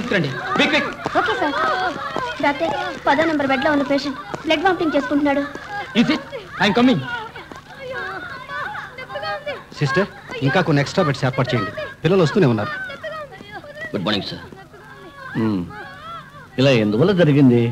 తీసుకురండి quick quick okay sir doctor పదో number bed లో ఉన్న పేషెంట్ బ్లడ్ వామిటింగ్ చేసుకుంటున్నాడు is it I'm coming sister ఇంకా కొన్ని ఎక్స్ట్రా బెడ్స్ ఏర్పాటు చేయండి పిల్లలు వస్తూనే ఉన్నారు గుడ్ మార్నింగ్ సార్ ఇలా ఎందువల్ల జరిగింది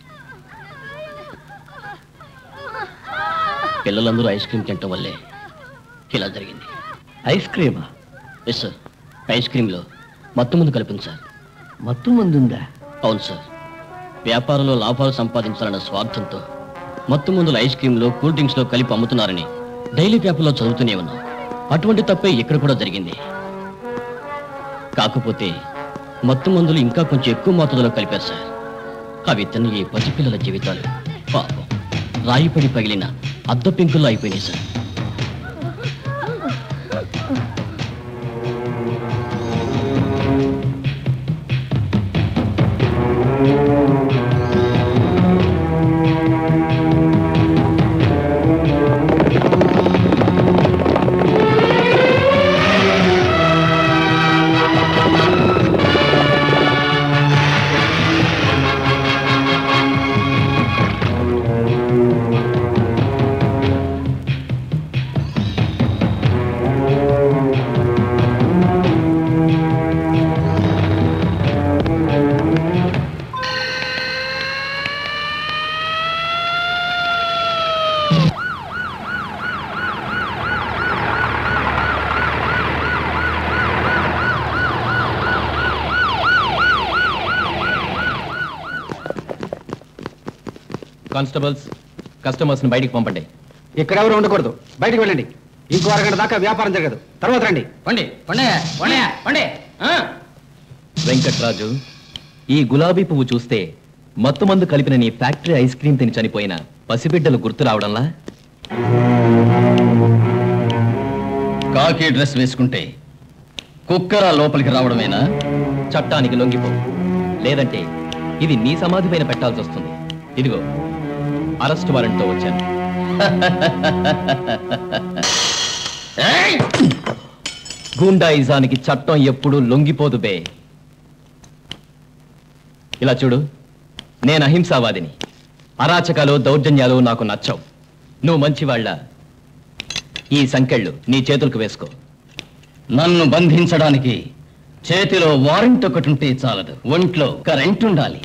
పిల్లలందరూ ఐస్ క్రీమ్ తినటం వల్లే ఇలా జరిగింది ఐస్ క్రీమా ఎస్ సార్ ఐస్ క్రీమ్లో మత్తు ముందు కలిపింది సార్ మత్తు మందు ఉందా అవును సార్ వ్యాపారంలో లాభాలు సంపాదించాలన్న స్వార్థంతో మత్తు మందులు ఐస్ క్రీమ్లో కూల్ డ్రింక్స్లో కలిపి అమ్ముతున్నారని డైలీ పేపర్లో చదువుతూనే ఉన్నాం అటువంటి తప్పే ఇక్కడ కూడా జరిగింది కాకపోతే మత్తు మందులు ఇంకా కొంచెం ఎక్కువ మోతాదులో కలిపారు సార్ అవి తిన్న ఈ పసిపిల్లల జీవితాలు పాపం రాయిపడి పగిలిన అద్ద పెంకుల్లో అయిపోయినాయి సార్ కానిస్టేబుల్స్ కస్టమర్స్ని బయటికి పంపండి ఇక్కడెవరు ఉండకూడదు బయటికి వెళ్ళండి ఇంకో అరగంట దాకా వ్యాపారం జరగదు తర్వాత రండి పండి పండే పండే పండే వెంకట్రాజు ఈ గులాబీ పువ్వు చూస్తే మత్తు మందు కలిపిన నీ ఫ్యాక్టరీ ఐస్ క్రీమ్ తిని చనిపోయిన పసిబిడ్డలు గుర్తు రావడంలా కాకి డ్రెస్ వేసుకుంటే కుక్కర లోపలికి రావడమేనా చట్టానికి లొంగిపో లేదంటే ఇది నీ సమాధి పైన పెట్టాల్సి వస్తుంది ఇదిగో అరెస్ట్ వారెంట్తో వచ్చాను గూండాయిజానికి చట్టం ఎప్పుడూ లొంగిపోదు బే ఇలా చూడు నేను అహింసావాదిని అరాచకాలు దౌర్జన్యాలు నాకు నచ్చవు నువ్వు మంచివాళ్ళ ఈ సంకెళ్ళు నీ చేతులకు వేసుకో నన్ను బంధించడానికి చేతిలో వారెంట్ ఒకటి ఉంటే చాలదు ఒంట్లో కరెంట్ ఉండాలి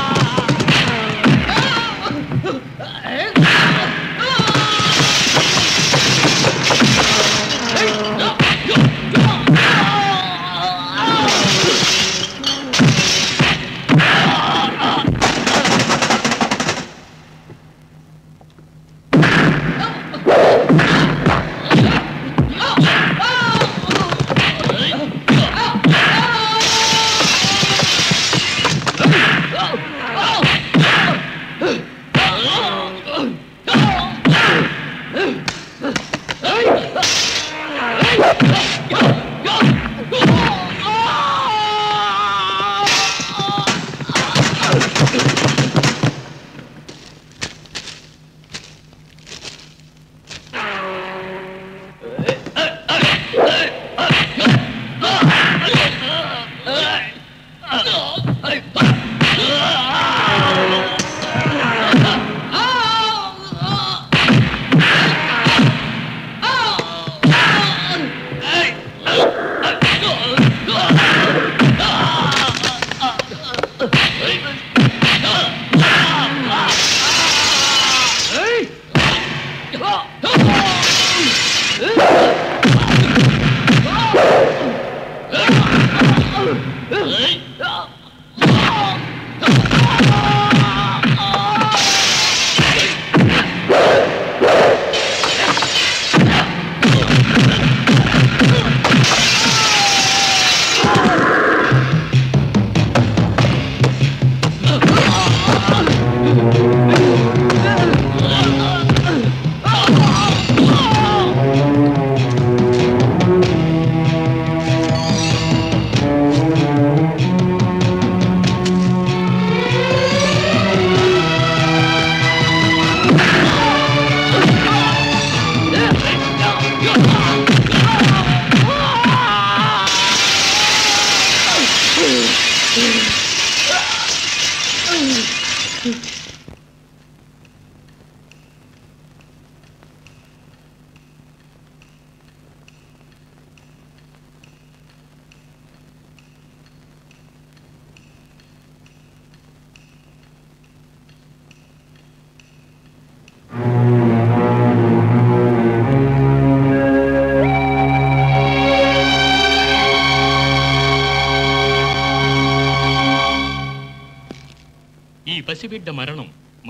ఆ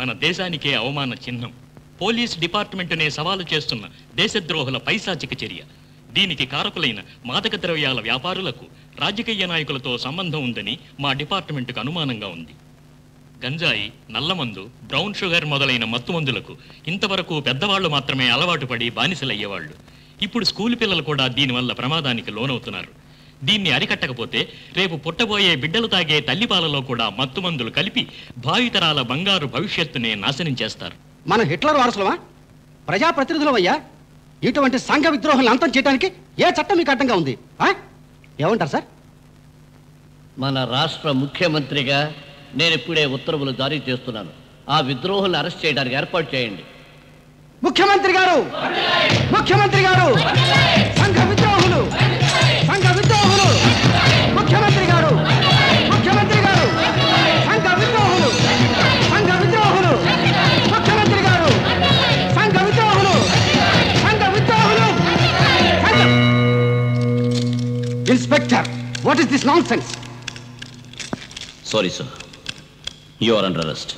మన దేశానికే అవమాన చిహ్నం పోలీస్ డిపార్ట్మెంటునే సవాలు చేస్తున్న దేశద్రోహుల పైశాచిక చర్య దీనికి కారకులైన మాదక ద్రవ్యాల వ్యాపారులకు రాజకీయ నాయకులతో సంబంధం ఉందని మా డిపార్ట్మెంటుకు అనుమానంగా ఉంది గంజాయి నల్లమందు బ్రౌన్ షుగర్ మొదలైన మత్తుమందులకు ఇంతవరకు పెద్దవాళ్లు మాత్రమే అలవాటు పడి బానిసలయ్యేవాళ్ళు ఇప్పుడు స్కూల్ పిల్లలు కూడా దీనివల్ల ప్రమాదానికి లోనవుతున్నారు దీన్ని అరికట్టకపోతే రేపు పుట్టబోయే బిడ్డలు తాగే తల్లిపాలలో కూడా మత్తుమందులు కలిపి భావితరాల బంగారు భవిష్యత్తునే నాశనం చేస్తారు మనం హిట్లర్ వారసులమా ప్రజాప్రతినిధులమయ్యా ఇటువంటి సంఘ విద్రోహాలను అంతం చేయడానికి ఏ చట్టం మీకు అడ్డంగా ఉంది ఆ? ఏమంటారు సార్ మన రాష్ట్ర ముఖ్యమంత్రిగా నేను ఇప్పుడే ఉత్తర్వులు జారీ చేస్తున్నాను ఆ విద్రోహులను అరెస్ట్ చేయడానికి ఏర్పాటు చేయండి ముఖ్యమంత్రి గారు ముఖ్యమంత్రి గారు సంఘ విద్రోహులు సంఘ విద్రోహులు ముఖ్యమంత్రి గారు ముఖ్యమంత్రి గారు సంఘ విద్రోహులు సంఘ విద్రోహులు ముఖ్యమంత్రి గారు సంఘ విద్రోహులు సంఘ విద్రోహులు సంఘ- inspector what is this nonsense sorry sir you are under arrest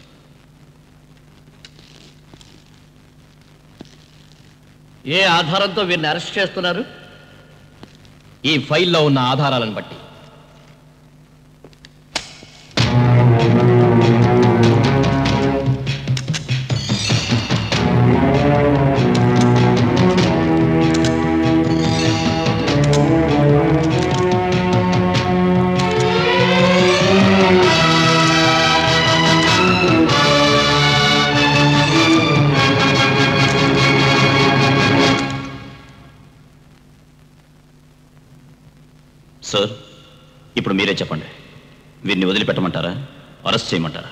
ఏ ఆధారంతో వీరిని అరెస్ట్ చేస్తున్నారు ఈ ఫైల్లో ఉన్న ఆధారాలను బట్టి సార్ ఇప్పుడు మీరే చెప్పండి వీరిని వదిలిపెట్టమంటారా అరెస్ట్ చేయమంటారా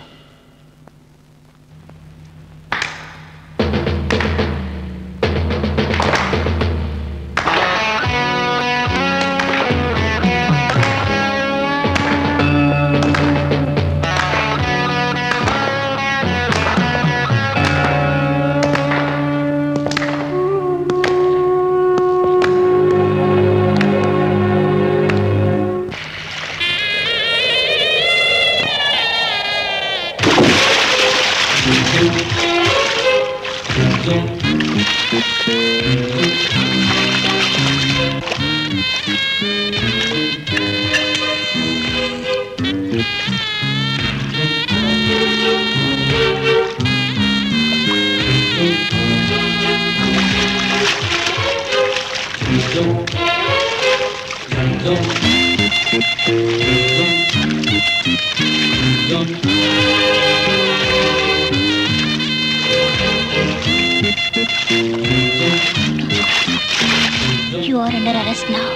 You are under arrest now.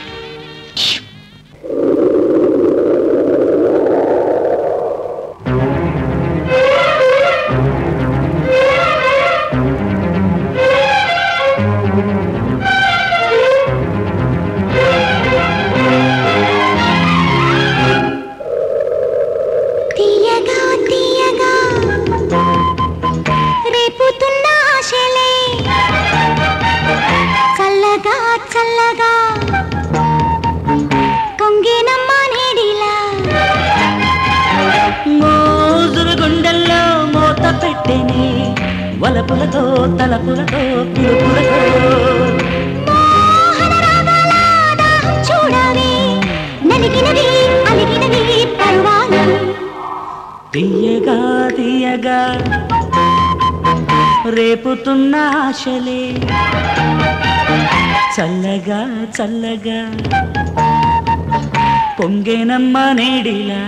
తీయగా తీయగా రేపుతున్న ఆశలే చల్లగా చల్లగా కొంగినమ్మ నీడిలా మోజులు గుండెల్లో మూత పెట్టెని వలపులతో తలపులతో పిలుపులతో మోహన రాగాల దాహం చూడవే నలిగినవి అలిగినవి పర్వాలు తీయగా తీయగా రేపుతున్న ఆశలే చల్లగా చల్లగా పొంగేనమ్మ నేడిలా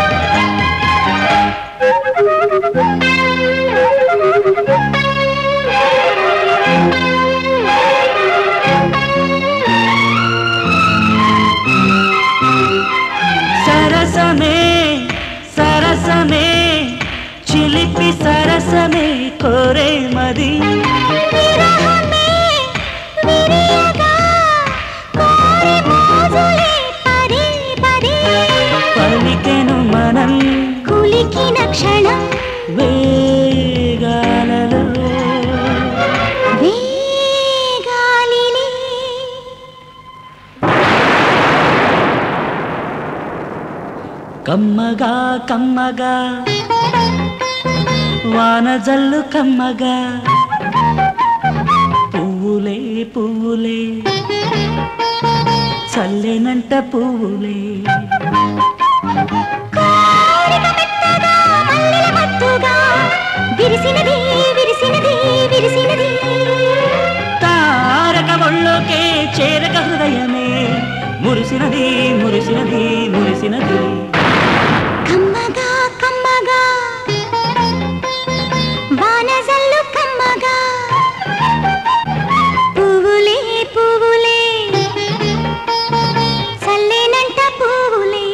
సరసమే సరసమే చిలిపి సరసమే కోరే మది విరహమే విరియగా కోరి మోజులే పదే పదే పలికెను మనం కులికిన క్షణం వేగాలలో వేగాలిలే కమ్మగా కమ్మగా వాన జల్లు కమ్మగా పువ్వులే పువ్వులే చల్లెనంట పువ్వులే మల్లెల మత్తుగా విరిసినది విరిసినది విరిసినది తారక ఒళ్ళోకే చేరక హృదయమే మురిసినది మురిసినది మురిసినది కమ్మగా కమ్మగా వానజల్లు కమ్మగా పువ్వులే పువ్వులే చల్లేనంట పువ్వులే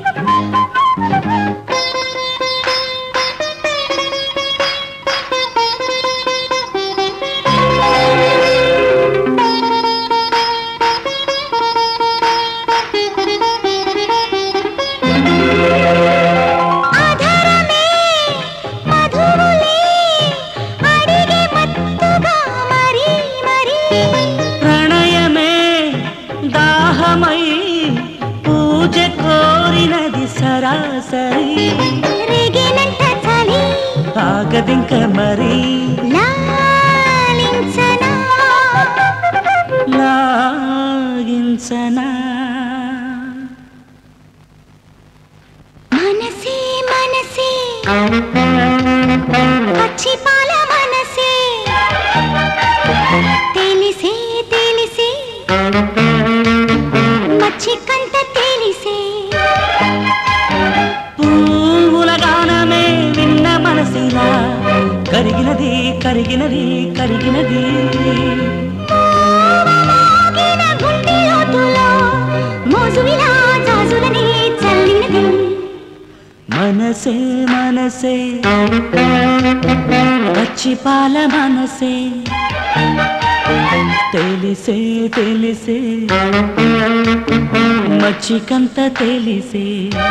ఆధారమే మధువులే అడిగే మత్తుగా మరి మరి ప్రణయమే దాహమై పూజ కోరినది సరాసరి రేగేనంట చలి ఆగదింక మరి లాలించనా లాగించనా మనసే మనసే పచ్చి పాల మనసే తెలిసే తెలిసే మచ్చి కంట తెలిసే పువ్వుల గానమే విన్న మనసిలా కరిగినది కరిగినది కరిగినది మోగిన గుండె లోతులో మోజువిలా జాజులని చల్లినది మనసే మనసే పచ్చి పాల మనసే తెలిసే తెలిసే మచ్చికంత తెలిసే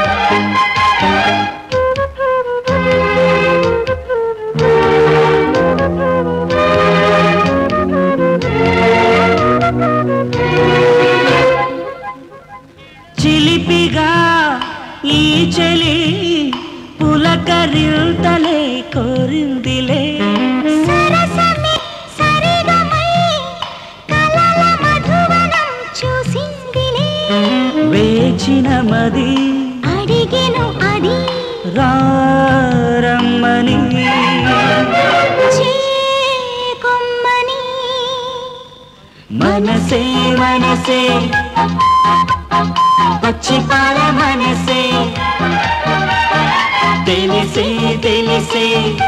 చిలిపిగా ఈ చెలి పులకరిల్తలే కోరిందిలే సరసమే సరిగమై కలల మధువనం చూసిందిలే వేచిన మది అడిగెను అది రారమ్మని చేకొమ్మని మనసే మనసే పచ్చి పాల మనసే తెలిసే తెలిసే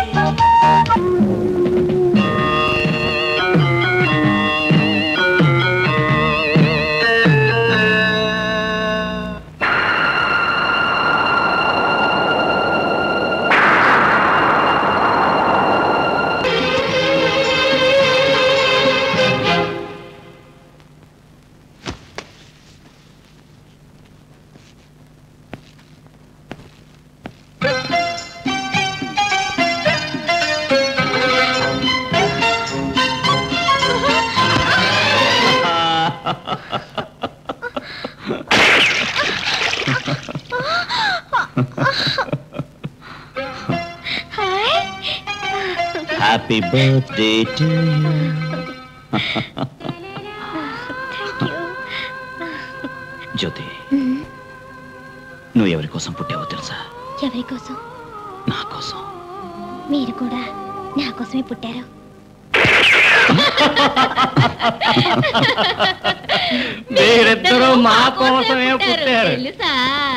hi happy birthday to Jyoti నువ్వు ఎవరి కోసం పుట్టావో తెలుసా ఎవరి కోసం నా కోసం మీరు కూడా నా కోసమే పుట్టారు మీరిద్దరూ మా కోసమే పుట్టారు తెలుసా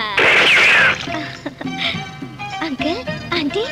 అంకుల్ ఆంటీ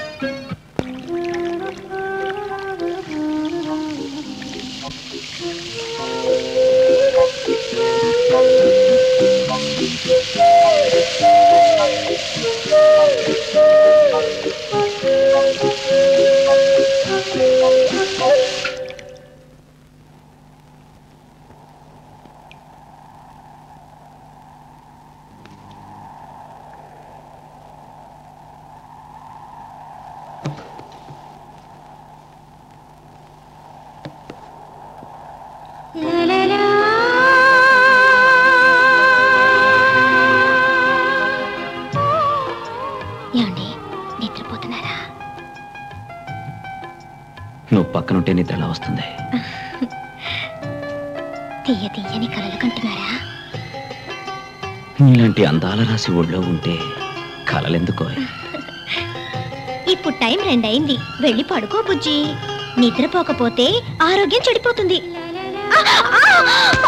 పక్కనుంటే నిద్ర ఎలా వస్తుంది తీయ తీయని కలలు కంటున్నారా నీలాంటి అందాల రాసి ఒళ్ళో ఉంటే కలలెందుకో ఇప్పుడు టైం రెండయింది వెళ్ళి పడుకో బుజ్జి నిద్రపోకపోతే ఆరోగ్యం చెడిపోతుంది ఆ, ఆ!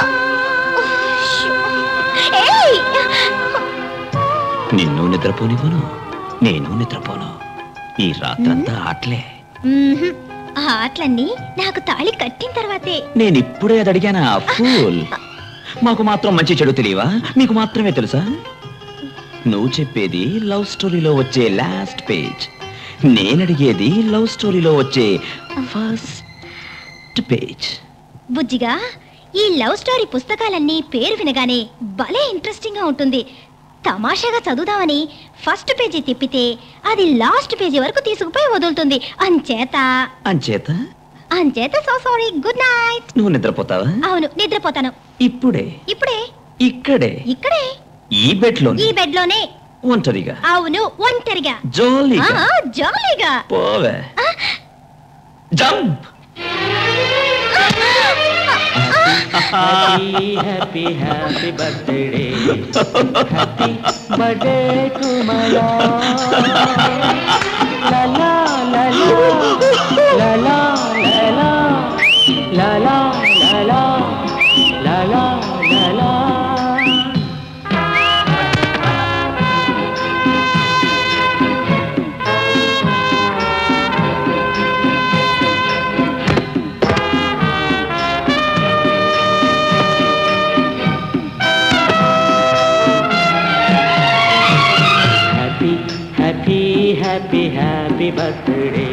ఏయ్! నిన్ను నిద్రపోనివ్వను నేను నిద్రపోను ఈ రాత్రంతా ఆటలే మ్మ్హ్. ఆ ఆటలన్నీ నాకు తాళి కట్టిన తర్వాతే నేను ఇప్పుడే అది అడిగానా ఫూల్ మాకు మాత్రం మంచి చెడు తెలియవా మీకు మాత్రమే తెలుసా నువ్వు చెప్పేది లవ్ స్టోరీలో వచ్చే లాస్ట్ పేజ్ నేను అడిగేది లవ్ స్టోరీలో వచ్చే ఫస్ట్ పేజ్ బుజ్జిగా ఈ లవ్ స్టోరీ పుస్తకాలన్నీ పేరు వినగానే భలే ఇంట్రెస్టింగ్ గా ఉంటుంది తమాషాగా చదువుదామని ఫస్ట్ పేజీ తిప్పితే అది లాస్ట్ పేజీ వరకు తీసుకుపోయి వదులుతుంది అంచేత అంచేత అంచేత సో సారీ గుడ్ నైట్ నువ్వు నిద్రపోతావా అవును నిద్రపోతాను ఇప్పుడే ఇప్పుడే ఇక్కడే ఇక్కడే ఈ బెడ్లో ఈ బెడ్ లోనే ఒంటరిగా అవును ఒంటరిగా జోలీగా ఆ, జాలీగా పోవే jump happy happy happy birthday happy birthday to మలా లలా లలా లలా లలా లలా లలా లలా లలా happy happy happy happy birthday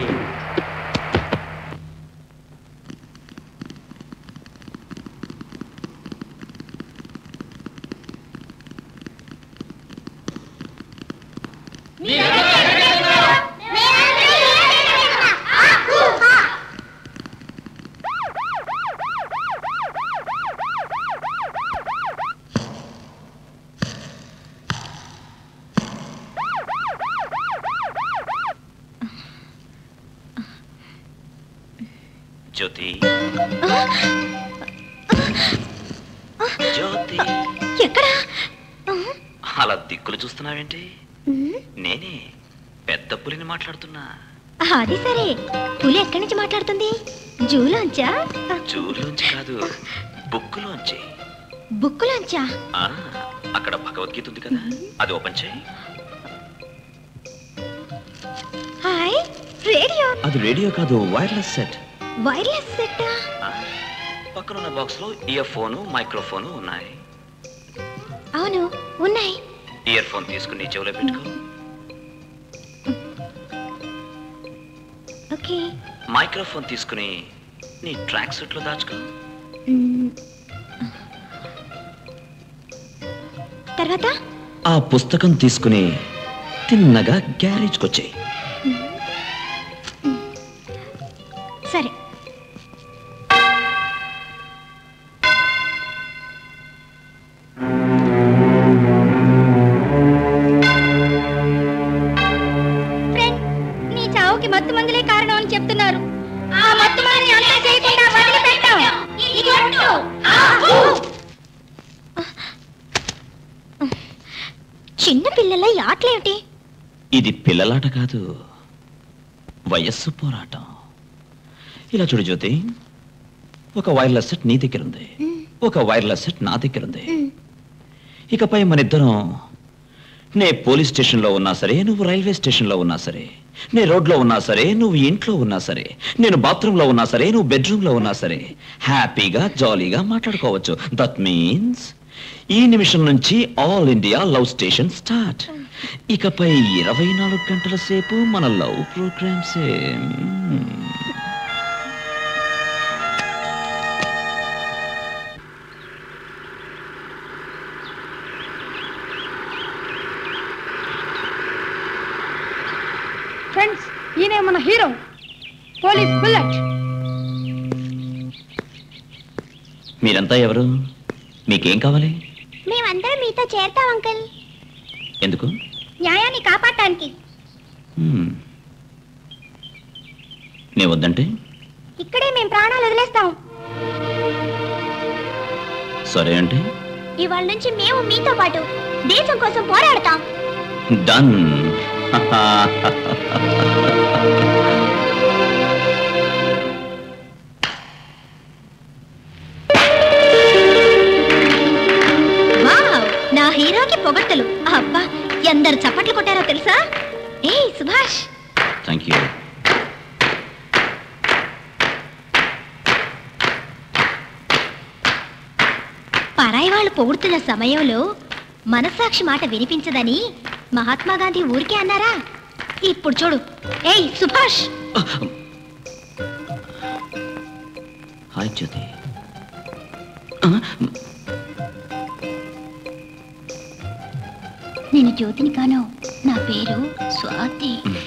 Jyoti Jyoti ఎక్కడా అలా దిక్కులు చూస్తున్నావేంటి నేనే పెద్ద పులిని మాట్లాడుతున్నా అది సరే పులి ఎక్కడి నుంచి మాట్లాడుతుంది జూలోంచా జూలోంచి కాదు బుక్కులోంచి బుక్కులోంచా ఆ, అక్కడ భగవద్గీత ఉంది కదా అది ఓపెన్ చేయి హాయ్ రేడియో అది రేడియో కాదు వైర్లెస్ సెట్ వైర్లెస్ సెట్టా పక్కనున్న బాక్స్ లో ఇయర్ ఫోను మైక్రోఫోను ఉన్నాయి అవును ఉన్నాయి ఇయర్ ఫోన్ తీసుకుని చెవిలో పెట్టుకో ఓకే మైక్రోఫోన్ తీసుకుని నీ ట్రాక్ సూట్ లో దాచుకో మ్మ్. తర్వాత ఆ పుస్తకం తీసుకుని తిన్నగా గ్యారేజ్కి వచ్చాయి సరే ఫ్రెండ్ నీ చావుకి మత్తు మందులే కారణం అని చెప్తున్నారు ఆ మత్తు మందుని అంతా చేయకుండా వదిలిపెట్టాం ఈ కొట్టు. చిన్న పిల్లల ఈ ఆటలేమిటి ఇది పిల్లలాట కాదు వయస్సు పోరాటం ఇలా చూడు జ్యోతి ఒక వైర్లెస్ సెట్ నీ దగ్గర ఉంది ఒక వైర్లెస్ సెట్ నా దగ్గర ఉంది ఇకపై మన ఇద్దరం నే పోలీస్ స్టేషన్లో ఉన్నా సరే నువ్వు రైల్వే స్టేషన్లో ఉన్నా సరే నే రోడ్లో ఉన్నా సరే నువ్వు ఇంట్లో ఉన్నా సరే నేను బాత్రూంలో ఉన్నా సరే నువ్వు బెడ్రూమ్లో ఉన్నా సరే హ్యాపీగా జాలీగా మాట్లాడుకోవచ్చు దట్ మీన్స్ ఈ నిమిషం నుంచి all India love station start ఇకపై ఇరవై నాలుగు గంటల సేపు మన లవ్ ప్రోగ్రామ్సే మ్మ్. ఫ్రెండ్స్ ఈయనే మన హీరో పోలీస్ బుల్లెట్ మీరంతా ఎవరు మీకేం కావాలి మేమందరం మీతో చేరతాం అంకుల్ ఎందుకు న్యాయాన్ని కాపాడటానికి మ్మ్. నే వద్దంటే ఇక్కడే మేము ప్రాణాలు వదిలేస్తాం సరే అంటే ఇవాళ నుంచి మేము మీతో పాటు దేశం కోసం పోరాడతాం డన్ వావ్ నా హీరోకి పొగడ్తలు అబ్బా ఎందరు చప్పట్లు కొట్టారో తెలుసా ఏయ్ సుభాష్ థ్యాంక్ యూ పరాయి వాళ్ళు పొగుడుతున్న సమయంలో మనస్సాక్షి మాట వినిపించదని మహాత్మా గాంధీ ఊరికే అన్నారా ఇప్పుడు చూడు ఏయ్ సుభాష్ హాయ్ జ్యోతి నేను జ్యోతిని కాను నా పేరు స్వాతి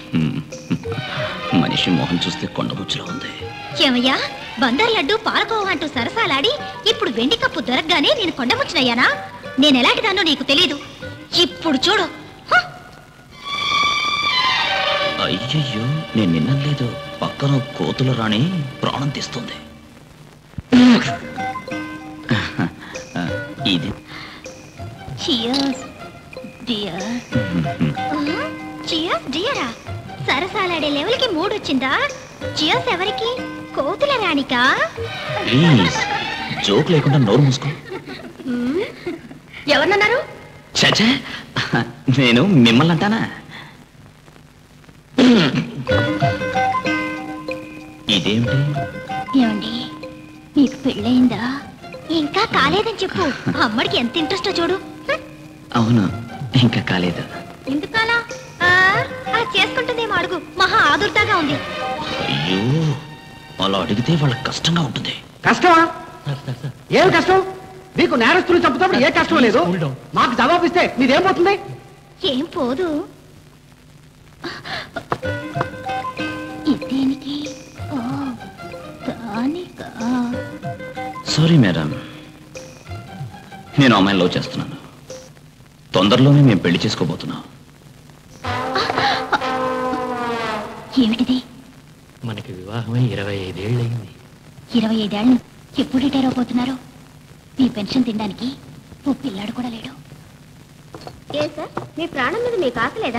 మనిషి మొహం చూస్తే కొండముచ్చులో ఉంది ఏమయ్యా బందర్ లడ్డు పాలకోవ అంటూ సరసాలాడి ఇప్పుడు వెండి కప్పు దొరకగానే నేను కొండముచ్చినయ్యానా నేను ఎలాంటిదానో నీకు తెలీదు ఇప్పుడు చూడు హ! అయ్యయ్యో నేను నిన్నలేదు పక్కన కోతుల రాణి ప్రాణం తీస్తుంది ఇది Cheers, dear. చియర్స్ డియరా సరసాలాడే లెవెల్కి మూడు వచ్చిందా చియర్స్ ఎవరికి కోతుల రాణికా ప్లీజ్ జోక్ లేకుండా నోరు మూసుకో ఎవరన్నారు చచే నేను మిమ్మల్ని అంటానా ఇదేమిటి ఏమండి మీకు పెళ్ళయిందా ఇంకా కాలేదని చెప్పు అమ్మడికి ఎంత ఇంట్రెస్టో చూడు హ్మ్. అవును ఇంకా కాలేదు ఎందుకలా ఆ, ఆ చేసుకుంటుందేమో అడుగు మహా ఆదుర్దాగా ఉంది అయ్యో అలా అడిగితే వాళ్ళకి కష్టంగా ఉంటుంది కష్టమా ఏం కష్టం మీకు నేరస్తులు చంపుతాప్పుడు ఏ కష్టం లేదు మాకు జవాబు ఇస్తే మీదేం పోతుంది ఏం పోదు ఇదేనికి ఓ దానికా సారీ మేడం నేను అమ్మాయిని లవ్ చేస్తున్నాను తొందరలోనే మేము పెళ్లి చేసుకోబోతున్నాం ఏమిటిది మనకి వివాహమై ఇరవై ఐదేళ్ళయింది ఇరవై ఐదేళ్ళు ఎప్పుడు రిటైర్ అవబోతున్నారు మీ పెన్షన్ తినడానికి ఓ పిల్లాడు కూడా లేడు ఏ సార్ మీ ప్రాణం మీద మీకు ఆశ లేదా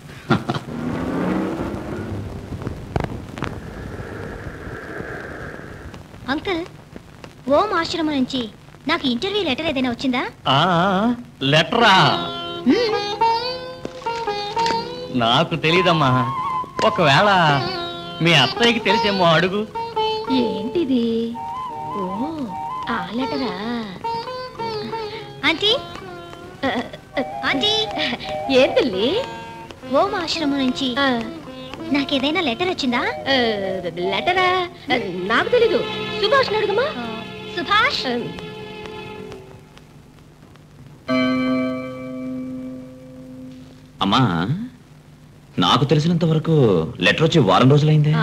అంకుల్ ఓం ఆశ్రమం నుంచి నాకు ఇంటర్వ్యూ లెటర్ ఏదైనా వచ్చిందా లెటరా నాకు తెలీదమ్మా ఒకవేళ మీ అత్తయ్యకి తెలిసేమో అడుగు ఏంటిది ఓ ఆ లెటరా ఆంటీ ఆ, ఆ, ఆంటీ ఏం తల్లి ఓం ఆశ్రమం నుంచి నాకేదైనా లెటర్ వచ్చిందా లెటరా నాకు తెలీదు సుభాష్ అడుగమ్మా సుభాష్ అమ్మా నాకు తెలిసినంత వరకు లెటర్ వచ్చి వారం రోజులైందే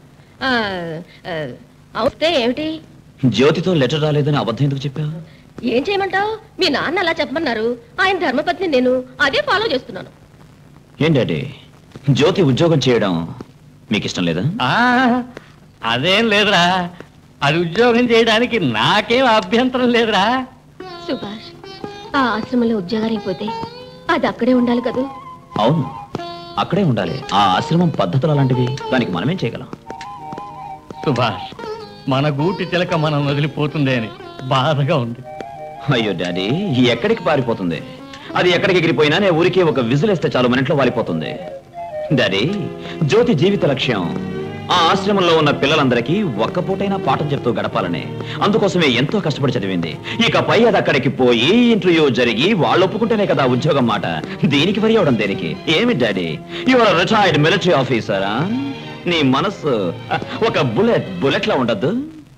అవుతే ఏమిటి జ్యోతితో లెటర్ రాలేదని అబద్ధం ఎందుకు చెప్పావు ఏం చేయమంటావు మీ నాన్న అలా చెప్పమన్నారు ఆయన ధర్మపత్ని నేను అదే ఫాలో చేస్తున్నాను ఏం డాడీ జ్యోతి ఉద్యోగం చేయడం మీకు ఇష్టం లేదా ఆ, అదేం లేదురా అది ఉద్యోగం చేయడానికి నాకేం అభ్యంతరం లేదురా సుభాష్ ఆ ఆశ్రమంలో ఉద్యోగానికి పోతే అది అక్కడే ఉండాలి కదూ అవును అక్కడే ఉండాలి ఆ ఆశ్రమం పద్ధతులు అలాంటివి దానికి మనమేం చేయగలం సుభాష్ మన గూటి చిలక మనం వదిలిపోతుంది అని బాధగా ఉంది అయ్యో డాడీ ఎక్కడికి పారిపోతుంది అది ఎక్కడికి ఎగిరిపోయినా నేను ఊరికే ఒక విజిలేస్తే చాలు మన ఇంట్లో వాలిపోతుంది డాడీ జ్యోతి జీవిత లక్ష్యం ఆ ఆశ్రమంలో ఉన్న పిల్లలందరికీ ఒక్క పూటైనా పాఠం చెప్తూ గడపాలని అందుకోసమే ఎంతో కష్టపడి చదివింది ఇకపై అది అక్కడికి పోయి ఇంటర్వ్యూ జరిగి వాళ్ళు ఒప్పుకుంటేనే కదా ఉద్యోగం మాట దీనికి వరి అవడం దేనికి ఏమి డాడీ యువర్ రిటైర్డ్ మిలిటరీ ఆఫీసరా నీ మనస్సు ఒక బుల్లెట్ బుల్లెట్ లా ఉండద్దు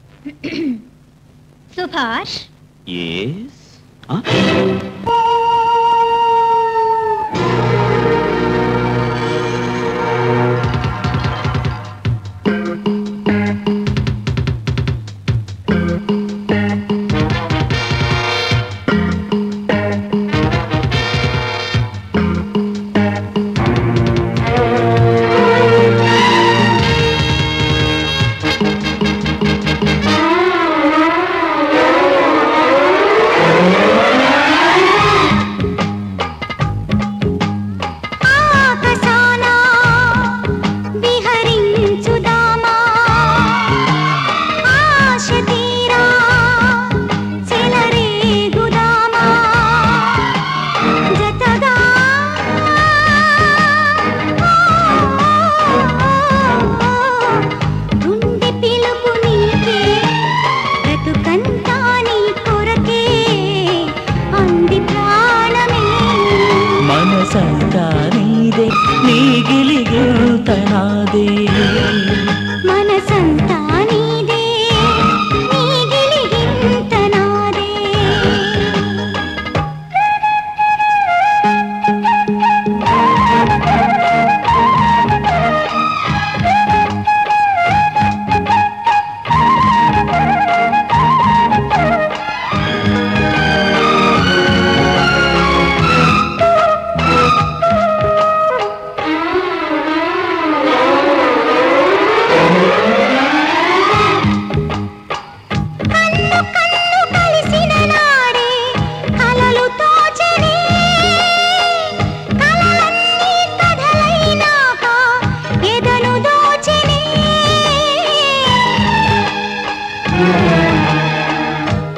సుభాష్ ఎస్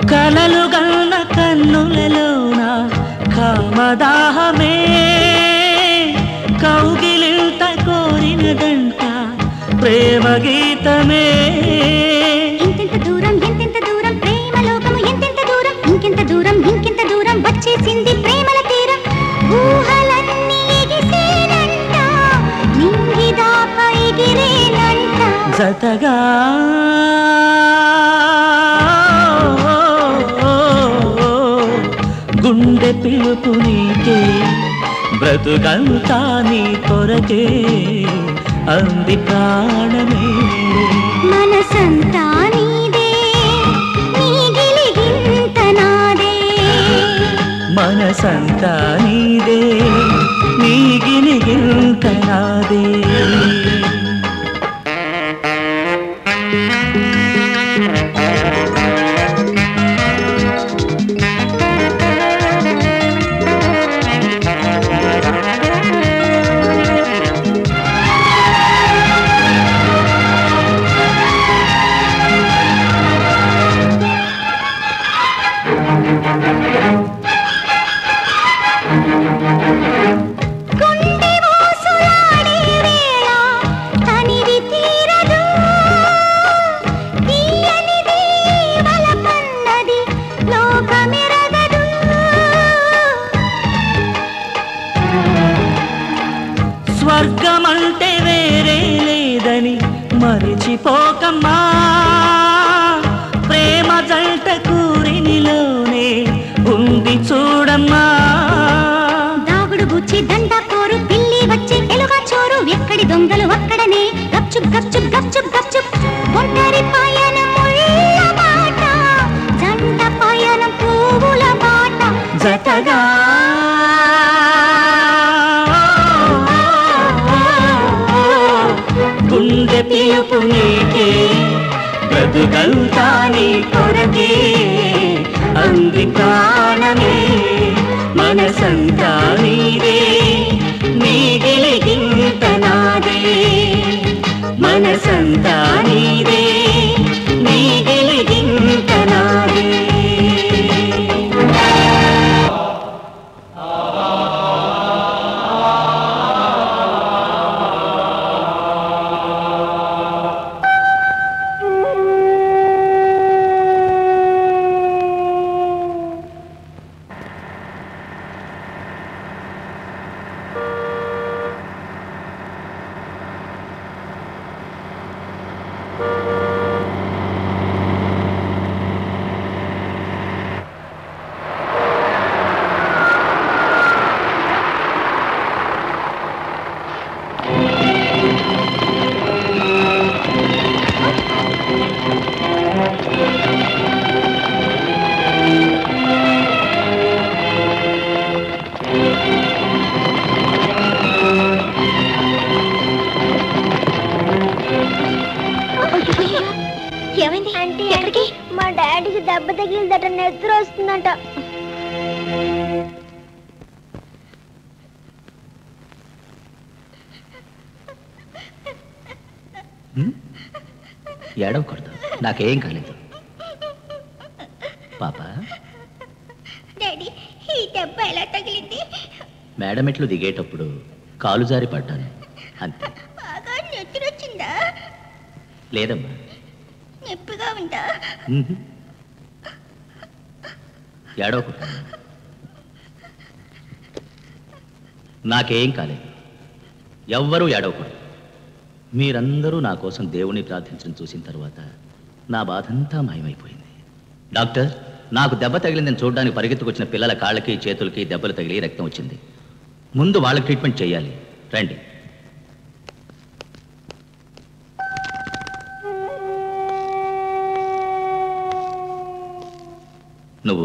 కలలు గన్న కన్నులలోన కామదాహమే కౌగిలింత కోరినదంట ప్రేమ గీతమే ఇంకెంత దూరం ఎంతెంత దూరం ప్రేమ లోకము ఎంతెంత దూరం ఇంకెంత దూరం ఇంకెంత దూరం వచ్చేసింది ప్రేమల తీరం ఊహలన్నీ ఎగిసేనంట నింగిదాకా ఎగిరేనంట జతగా గుండె పిలుపు నీకే బ్రతుకంతా నీ కొరకే అంది ప్రాణమే మనసంతా నీదే నీ గిలిగింత నాదే మనసంతా నీదే నీ గిలిగింత నాదే గుండె ఊసులాడే వేళ తనివి తీరదు తీయనిది వలపన్నది లోకమెరగదు స్వర్గమంటే వేరే లేదని మరిచిపోకమ్మా ప్రేమ జంట కూరినిలోనే ఉంది చూడమ్మా దాగుడు బుచ్చి దండ పోరు పిల్లి వచ్చే ఎలుగా చోరు ఎక్కడి దొంగలు అక్కడనే గప్చుప్ గప్చుప్ గప్చుప్ గప్చుప్ ఒంటరి పయనం ముళ్ళ బాట జంట పయనం పువ్వుల బాట జతగా గుండె పిలుపు నీకే బ్రతుకంతా నీ కొరకే అంది ప్రాణమే మనసంతా నీదే నీ గిలిగింత నాదే మనసంతా నీదే నీ గిలిగింత నాదే ఏమైంది అంటే ఎక్కడికి మా డాడీకి దెబ్బ తగిలిందట నిద్ర వస్తుందంట ఏడవకూడదు నాకేం కాలేదు పాప డాడీ ఈ దెబ్బ ఎలా తగిలింది మేడమెట్లు దిగేటప్పుడు కాలు జారి పడ్డాను అంతే బాగా నిద్ర వచ్చిందా లేదమ్మా నొప్పిగా ఉందా మ్మ్. ఏడవకూడదు నాకేం కాలేదు ఎవ్వరూ ఏడవకూడదు మీరందరూ నా కోసం దేవుని ప్రార్థించడం చూసిన తర్వాత నా బాధంతా మాయమైపోయింది డాక్టర్ నాకు దెబ్బ తగిలిందని చూడడానికి పరిగెత్తుకొచ్చిన పిల్లల కాళ్ళకి చేతులకి దెబ్బలు తగిలి రక్తం వచ్చింది ముందు వాళ్ళకి ట్రీట్మెంట్ చేయాలి రండి నువ్వు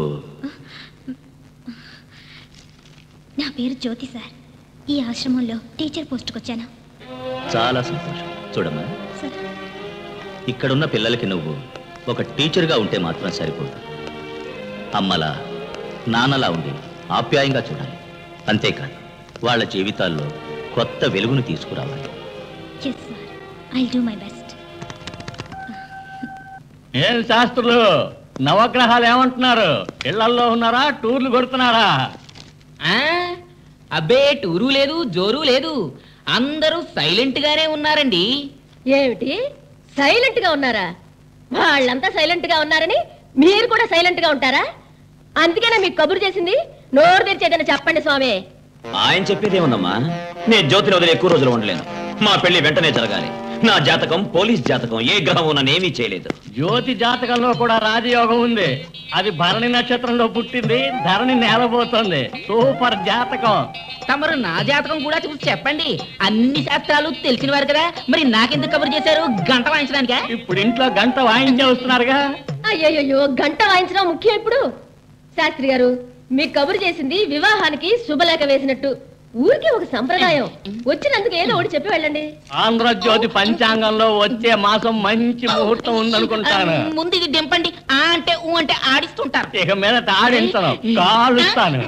నా పేరు జ్యోతి సార్ ఈ ఆశ్రమంలో టీచర్ పోస్ట్కి వచ్చాను చాలా సంతోషం చూడమ్మా సార్ ఇక్కడున్న పిల్లలకి నువ్వు ఒక టీచర్గా ఉంటే మాత్రం సరిపోదు అమ్మలా నాన్నలా ఉండి ఆప్యాయంగా చూడాలి అంతేకాదు వాళ్ళ జీవితాల్లో కొత్త వెలుగును తీసుకురావాలి yes sir I do my best ఏం శాస్త్రులు నవగ్రహాలు ఏమంటున్నారు ఇళ్లల్లో ఉన్నారా టూర్లు కొడుతున్నారా ఆ? అబ్బే టూరు లేదు జోరు లేదు అందరూ సైలెంట్ గానే ఉన్నారండి ఏమిటి సైలెంట్ గా ఉన్నారా వాళ్ళంతా సైలెంట్ గా ఉన్నారని మీరు కూడా సైలెంట్ గా ఉంటారా అందుకేనా మీకు కబురు చేసింది నోరు తెరిచేదన్న చెప్పండి స్వామి ఆయన చెప్పేది ఏముందమ్మా నేను జ్యోతిని వదిలి ఎక్కువ రోజులు ఉండలేను మా పెళ్లి వెంటనే జరగాలి నా జాతకం పోలీస్ జాతకం ఏ గ్రహం నన్నేమీ చేయలేదు జ్యోతి జాతకంలో కూడా రాజయోగం ఉంది అది భరణి నక్షత్రంలో పుట్టింది ధరణి నేలబోతోంది సూపర్ జాతకం తమరు నా జాతకం కూడా చూసి చెప్పండి అన్ని శాస్త్రాలు తెలిసిన వారు కదా మరి నాకెందుకు కబురు చేశారు గంట వాయించడానికా ఇప్పుడు ఇంట్లో గంట వాయించే వస్తున్నారుగా అయ్యయ్యో గంట వాయించడం ముఖ్యం ఇప్పుడు శాస్త్రి గారు మీకు కబురు చేసింది వివాహానికి శుభలేఖ వేసినట్టు ఊరికే ఒక సంప్రదాయం వచ్చినందుకు ఏదో ఒకటి చెప్పి వెళ్ళండి ఆంధ్రజ్యోతి పంచాంగంలో వచ్చే మాసం మంచి ముహూర్తం ఉందనుకుంటాను ముందు ఇది దింపండి ఆ అంటే ఊ అంటే ఆడిస్తుంటారు ఇక మీద ఆడించను కాలుస్తాను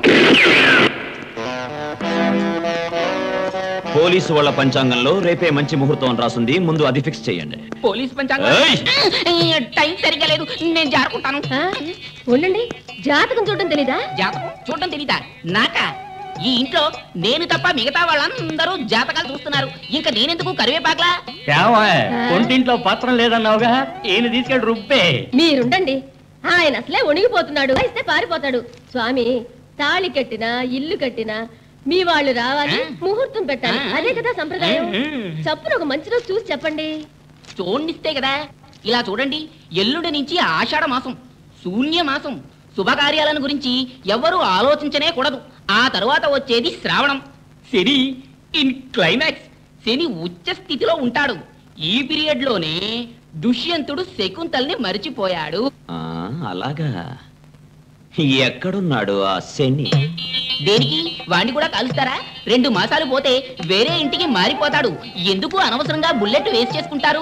పోలీసు వాళ్ళ పంచాంగంలో రేపే మంచి ముహూర్తం అని రాసుంది ముందు అది ఫిక్స్ చేయండి పోలీస్ పంచాంగం ఏయ్! టైం సరిగా లేదు నేను జారుకుంటాను ఆ? ఉండండి జాతకం చూడడం తెలీదా జాతకం చూడటం తెలీదా నాకా ఈ ఇంట్లో నేను తప్ప మిగతా వాళ్ళందరూ జాతకాలు చూస్తున్నారు ఇంకా నేనెందుకు కరివేపాకలా ఏమాయ్, ఒంటింట్లో పత్రం లేదన్నావుగా ఈయన తీసుకెళ్ళి రుబ్బే మీరుండండి ఆయన అసలే వణిగిపోతున్నాడు ఇస్తే పారిపోతాడు స్వామి తాళి కట్టినా ఇల్లు కట్టినా మీ వాళ్ళు రావాలి ఆ. ముహూర్తం పెట్టాలి ఆ. అదే కదా సంప్రదాయం ఆ. చప్పున ఒక మంచి రోజు చూసి చెప్పండి చూడండిస్తే కదా ఇలా చూడండి ఎల్లుండి నుంచి ఆషాఢ మాసం శూన్య మాసం శుభకార్యాలను గురించి ఎవ్వరూ ఆలోచించనే కూడదు ఆ తరువాత వచ్చేది శ్రావణం శని ఇన్ క్లైమాక్స్ శని ఉచ్చ స్థితిలో ఉంటాడు ఈ పీరియడ్ లోనే దుష్యంతుడు శకుంతల్ని మరిచిపోయాడు ఆ, అలాగా ఎక్కడున్నాడు ఆ శని దేనికి వాణ్ణి కూడా కాలుస్తారా రెండు మాసాలు పోతే వేరే ఇంటికి మారిపోతాడు ఎందుకు అనవసరంగా బుల్లెట్ వేస్ట్ చేసుకుంటారు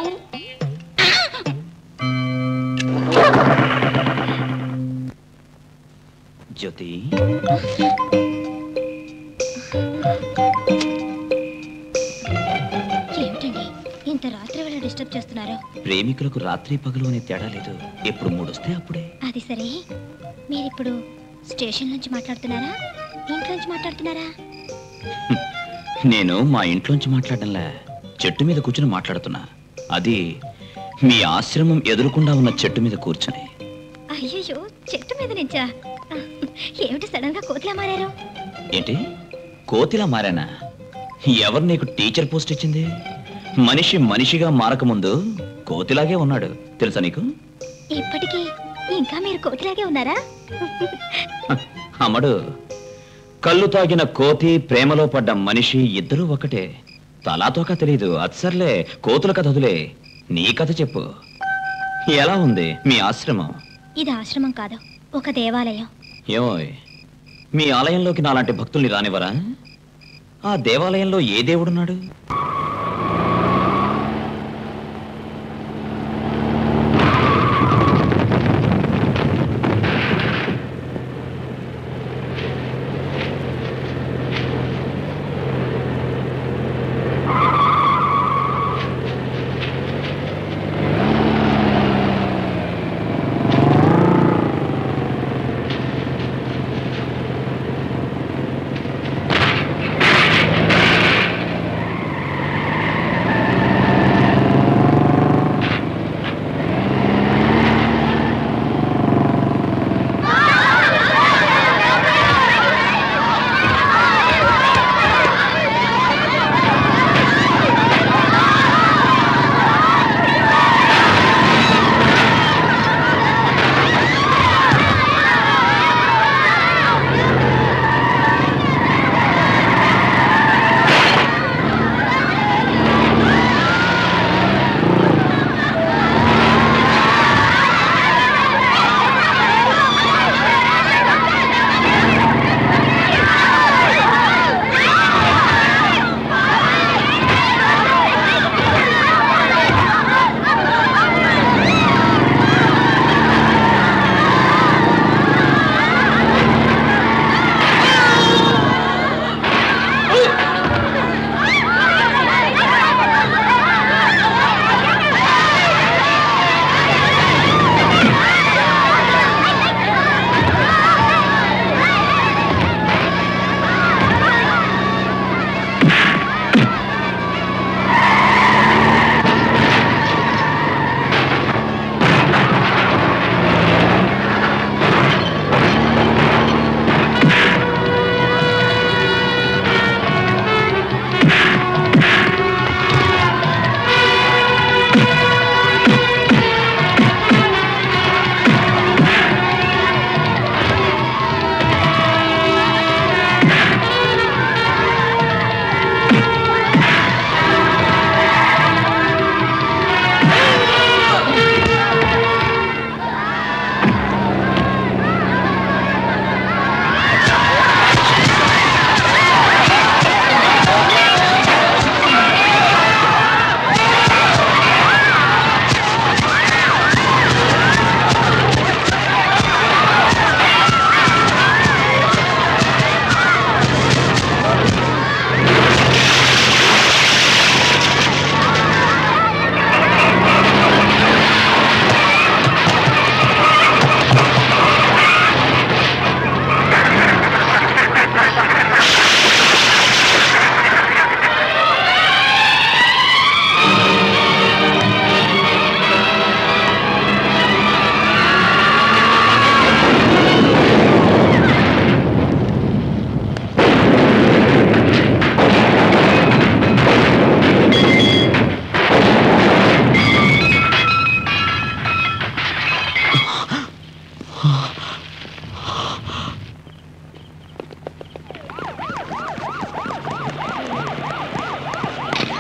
జ్యోతి ఏమిటండి ఇంత రాత్రి వేళ డిస్టర్బ్ చేస్తున్నారు ప్రేమికులకు రాత్రి పగలు అనే తేడా లేదు ఎప్పుడు మూడొస్తే అప్పుడే అది సరే మీరిప్పుడు స్టేషన్ నుంచి మాట్లాడుతున్నారా ఇంట్లోంచి మాట్లాడుతున్నారా నేను మా ఇంట్లోంచి మాట్లాడడంలే చెట్టు మీద కూర్చుని మాట్లాడుతున్నా అది మీ ఆశ్రమం ఎదురుకుండా ఉన్న చెట్టు మీద కూర్చుని అయ్యయ్యో చెట్టు మీద నుంచా ఏమిటి సడన్ గా కోతిలా మారారు ఏంటి కోతిలా మారానా ఎవరు నీకు టీచర్ పోస్ట్ ఇచ్చింది మనిషి మనిషిగా మారకముందు కోతిలాగే ఉన్నాడు తెలుసా నీకు ఇప్పటికీ ఇంకా మీరు కోతిలాగే ఉన్నారా అమ్మడు కళ్ళు తాగిన కోతి ప్రేమలో పడ్డ మనిషి ఇద్దరూ ఒకటే తలాతోక తెలీదు అత్సర్లే కోతుల కథ వదిలే నీ కథ చెప్పు ఎలా ఉంది మీ ఆశ్రమం ఇది ఆశ్రమం కాదు ఒక దేవాలయం ఏమోయ్ మీ ఆలయంలోకి నాలాంటి భక్తుల్ని రానివరా ఆ దేవాలయంలో ఏ దేవుడున్నాడు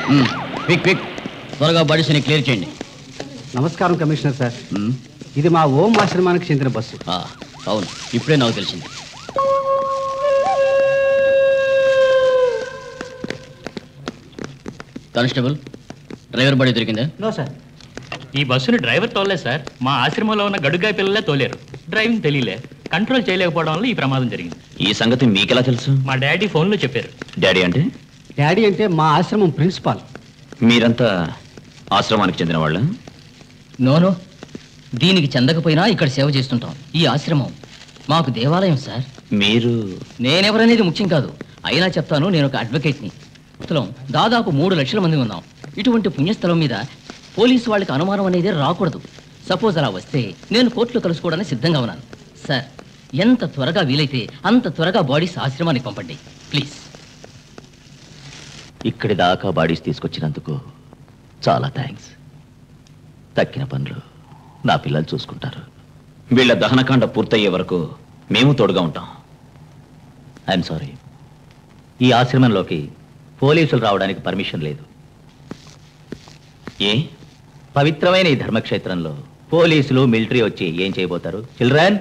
క్విక్ క్విక్ త్వరగా బాడీస్ని క్లియర్ చేయండి నమస్కారం కమిషనర్ సార్ మ్మ్. ఇది మా ఓం ఆశ్రమానికి చెందిన బస్సు ఆ, అవును ఇప్పుడే నాకు తెలిసింది కానిస్టేబుల్ డ్రైవర్ బాడీ దొరికిందా నో సార్ ఈ బస్సును డ్రైవర్ తోలలేదు సార్ మా ఆశ్రమంలో ఉన్న గడుగ్గాయ పిల్లలే తోలేరు డ్రైవింగ్ తెలియలే కంట్రోల్ చేయలేకపోవడం వల్ల ఈ ప్రమాదం జరిగింది ఈ సంగతి మీకెలా తెలుసు మా డాడీ ఫోన్లో చెప్పారు డాడీ అంటే డాడీ అంటే మా ఆశ్రమం ప్రిన్సిపాల్ మీరంతా ఆశ్రమానికి చెందిన వాళ్ళ నోనో దీనికి చెందకపోయినా ఇక్కడ సేవ చేస్తుంటాం ఈ ఆశ్రమం మాకు దేవాలయం సార్ మీరు నేనెవరనేది ముఖ్యం కాదు అయినా చెప్తాను నేను ఒక అడ్వకేట్ని స్థలం దాదాపు మూడు లక్షల మంది ఉన్నాం ఇటువంటి పుణ్యస్థలం మీద పోలీసు వాళ్ళకి అనుమానం అనేది రాకూడదు సపోజ్ అలా వస్తే నేను కోర్టులో కలుసుకోవడానికి సిద్ధంగా ఉన్నాను సార్ ఎంత త్వరగా వీలైతే అంత త్వరగా బాడీస్ ఆశ్రమానికి పంపండి ప్లీజ్ ఇక్కడి దాకా బాడీస్ తీసుకొచ్చినందుకు చాలా థ్యాంక్స్ తక్కిన పనులు నా పిల్లలు చూసుకుంటారు వీళ్ళ దహనకాండ పూర్తయ్యే వరకు మేము తోడుగా ఉంటాం ఐఎమ్ సారీ ఈ ఆశ్రమంలోకి పోలీసులు రావడానికి పర్మిషన్ లేదు ఏ పవిత్రమైన ఈ ధర్మక్షేత్రంలో పోలీసులు మిలిటరీ వచ్చి ఏం చేయబోతారు చిల్డ్రన్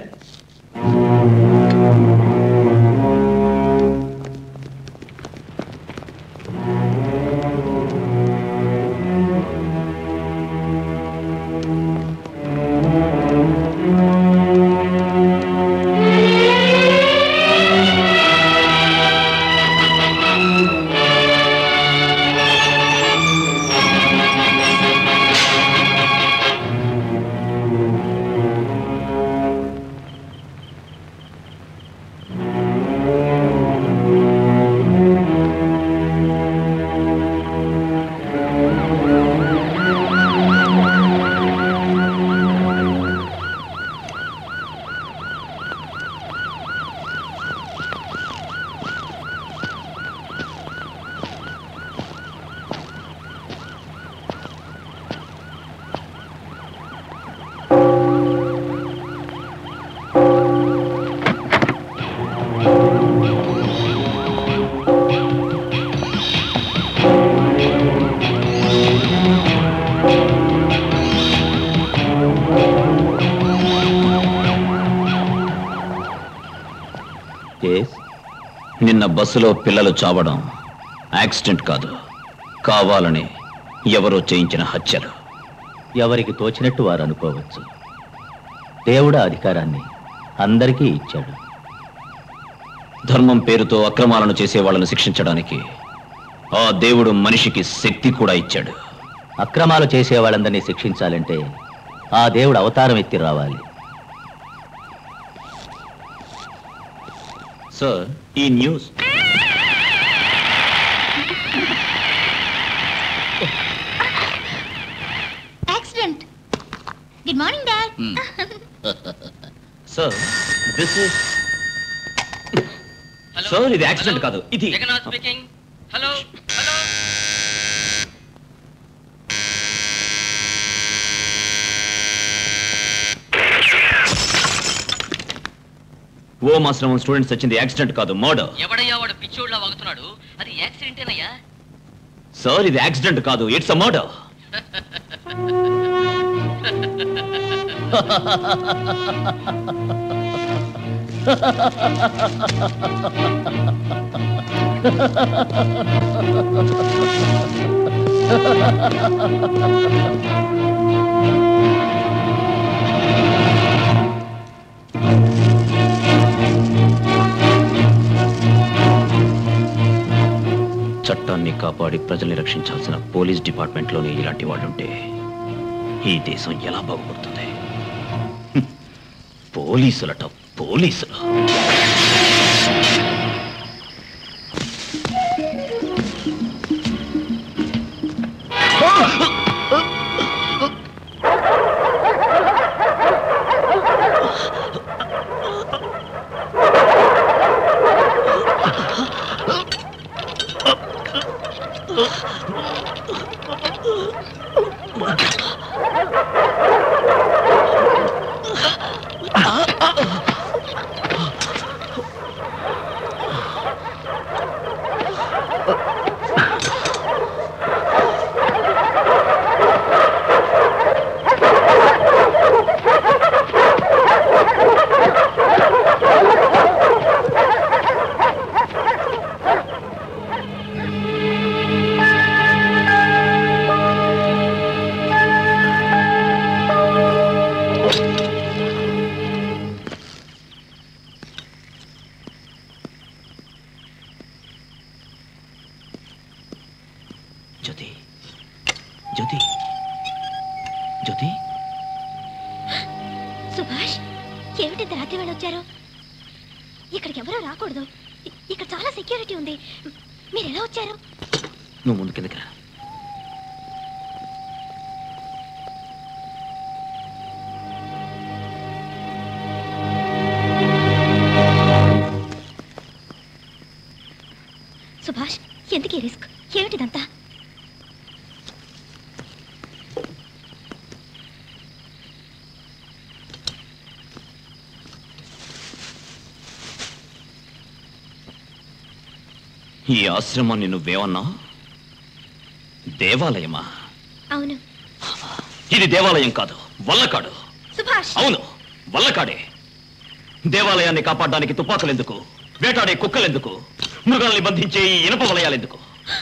నిన్న బస్సులో పిల్లలు చావడం యాక్సిడెంట్ కాదు కావాలని ఎవరో చేయించిన హత్యలు ఎవరికి తోచినట్టు వారు అనుకోవచ్చు దేవుడు ఆ అధికారాన్ని అందరికీ ఇచ్చాడు ధర్మం పేరుతో అక్రమాలను చేసే వాళ్ళను శిక్షించడానికి ఆ దేవుడు మనిషికి శక్తి కూడా ఇచ్చాడు అక్రమాలు చేసే వాళ్ళందరినీ శిక్షించాలంటే ఆ దేవుడు అవతారం ఎత్తి రావాలి సార్ ఈ news accident good morning dad sir this is sir ఇది యాక్సిడెంట్ కాదు ఇది Jagannath speaking hello hello Om ఆశ్రమం స్టూడెంట్స్ వచ్చింది యాక్సిడెంట్ కాదు మర్డర్ ఎవడయ్యా వాడు పిచ్చోడ్లా వాగుతున్నాడు అది యాక్సిడెంటేనయ్యా సార్ ఇది యాక్సిడెంట్ కాదు ఇట్స్ అ మర్డర్ చట్టాన్ని కాపాడి ప్రజల్ని రక్షించాల్సిన పోలీస్ డిపార్ట్మెంట్లోనే ఇలాంటి వాళ్ళుంటే ఈ దేశం ఎలా బాగుపడుతుంది హ్మ్. పోలీసులట పోలీసులు వచ్చారు ఇక్కడికి ఎవరూ రాకూడదు ఇ- ఇక్కడ చాలా సెక్యూరిటీ ఉంది మీరు ఎలా వచ్చారు నువ్వు ముందు కిందకి రా సుభాష్ ఎందుకు ఈ రిస్క్ ఏమిటిదంతా ఈ ఆశ్రమాన్ని నువ్వేమన్నా దేవాలయమా అవును ఇది దేవాలయం కాదు వల్లకాడు సుభాష్ అవును వల్లకాడే దేవాలయాన్ని కాపాడడానికి తుపాకులెందుకు వేటాడే కుక్కలెందుకు మృగాల్ని బంధించే ఈ ఇనప వలయాలెందుకు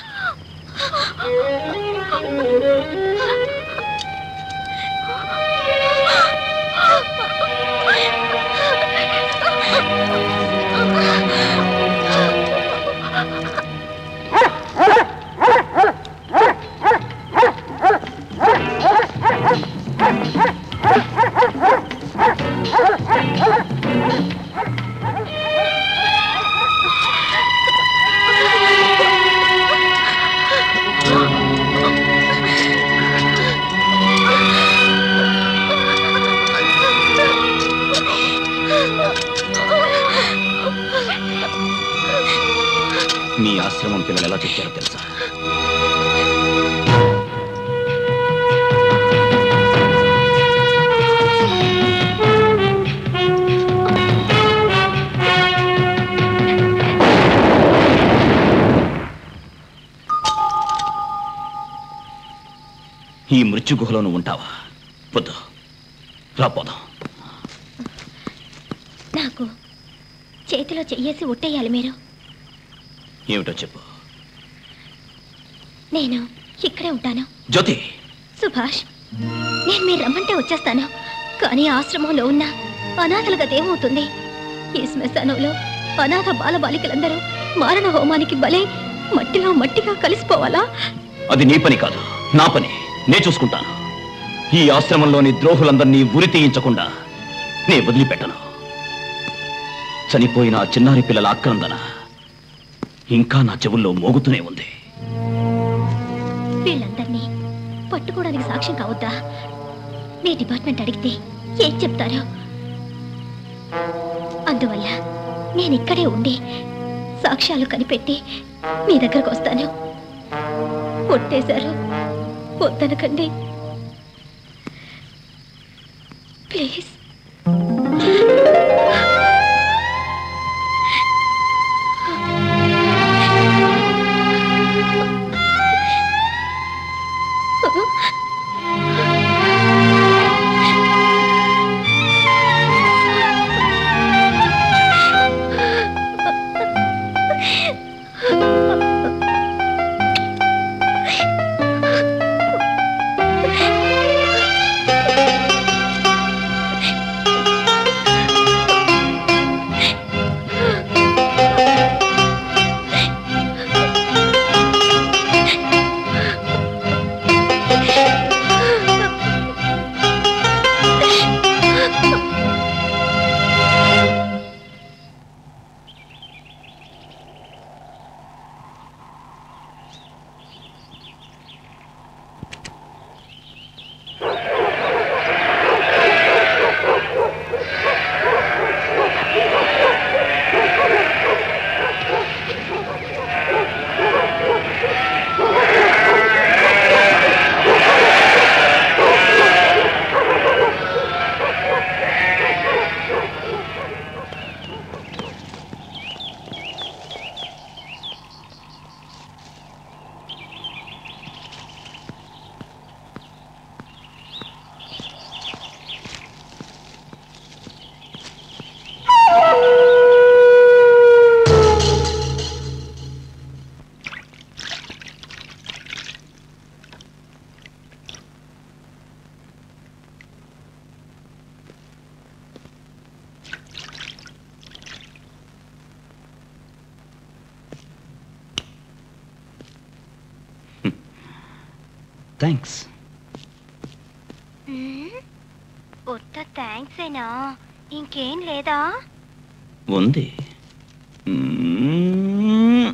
మీ ఆశ్రమం పిల్లలు ఎలా తెచ్చారో తెలుసా ఈ మృత్యు గుహలో నువ్వు ఉంటావా వద్దు రాపోదాం నాకు చేతిలో చెయ్యేసి ఒట్టేయాలి మీరు ఏమిటో చెప్పు నేను ఇక్కడే ఉంటాను జ్యోతి సుభాష్ నేను మీరు రమ్మంటే వచ్చేస్తాను కానీ ఆశ్రమంలో ఉన్న అనాథల గత ఏమవుతుంది ఈ శ్మశానంలో అనాథ బాలబాలికలందరూ మారణ హోమానికి బలై మట్టిలో మట్టిగా కలిసిపోవాలా అది నీ పని కాదు నా పని నే చూసుకుంటాను ఈ ఆశ్రమంలోని ద్రోహులందరినీ ఉరి తీయించకుండా నే వదిలిపెట్టను చనిపోయిన ఆ చిన్నారి పిల్లల ఆక్రందన ఇంకా నా చెవుల్లో మోగుతూనే ఉంది వీళ్ళందరినీ పట్టుకోవడానికి సాక్ష్యం కావద్దా మీ డిపార్ట్మెంట్ అడిగితే ఏం చెప్తారు అందువల్ల నేను ఇక్కడే ఉండి సాక్ష్యాలు కనిపెట్టి మీ దగ్గరకు వస్తాను కొట్టేశారు వద్దనకండి ప్లీజ్ థ్యాంక్స్ ఉత్త థ్యాంక్స్ ఏనా ఇంకేం లేదా ఉంది మ్మ్.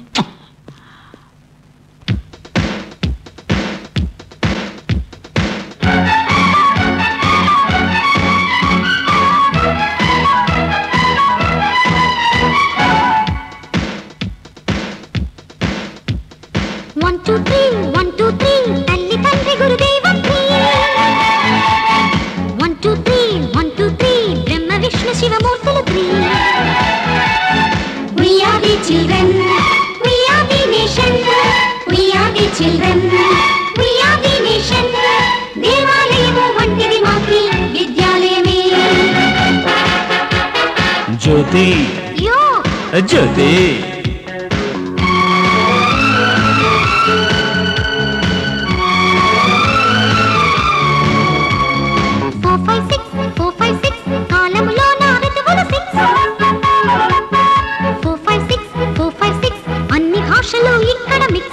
One two three one two three తల్లి తండ్రి గురుదేవం one two three one two three Brahma Vishnu శివమూర్తులు three We are the children, we are the nation, we are the children, we are the nation. దేవాలయము వంటిది మాకి విద్యాలయమే Jyoti yo Jyoti four five six four five six కాలములో నా ఋతువులు six four five six four five six అన్ని భాషలు ఇక్కడ mix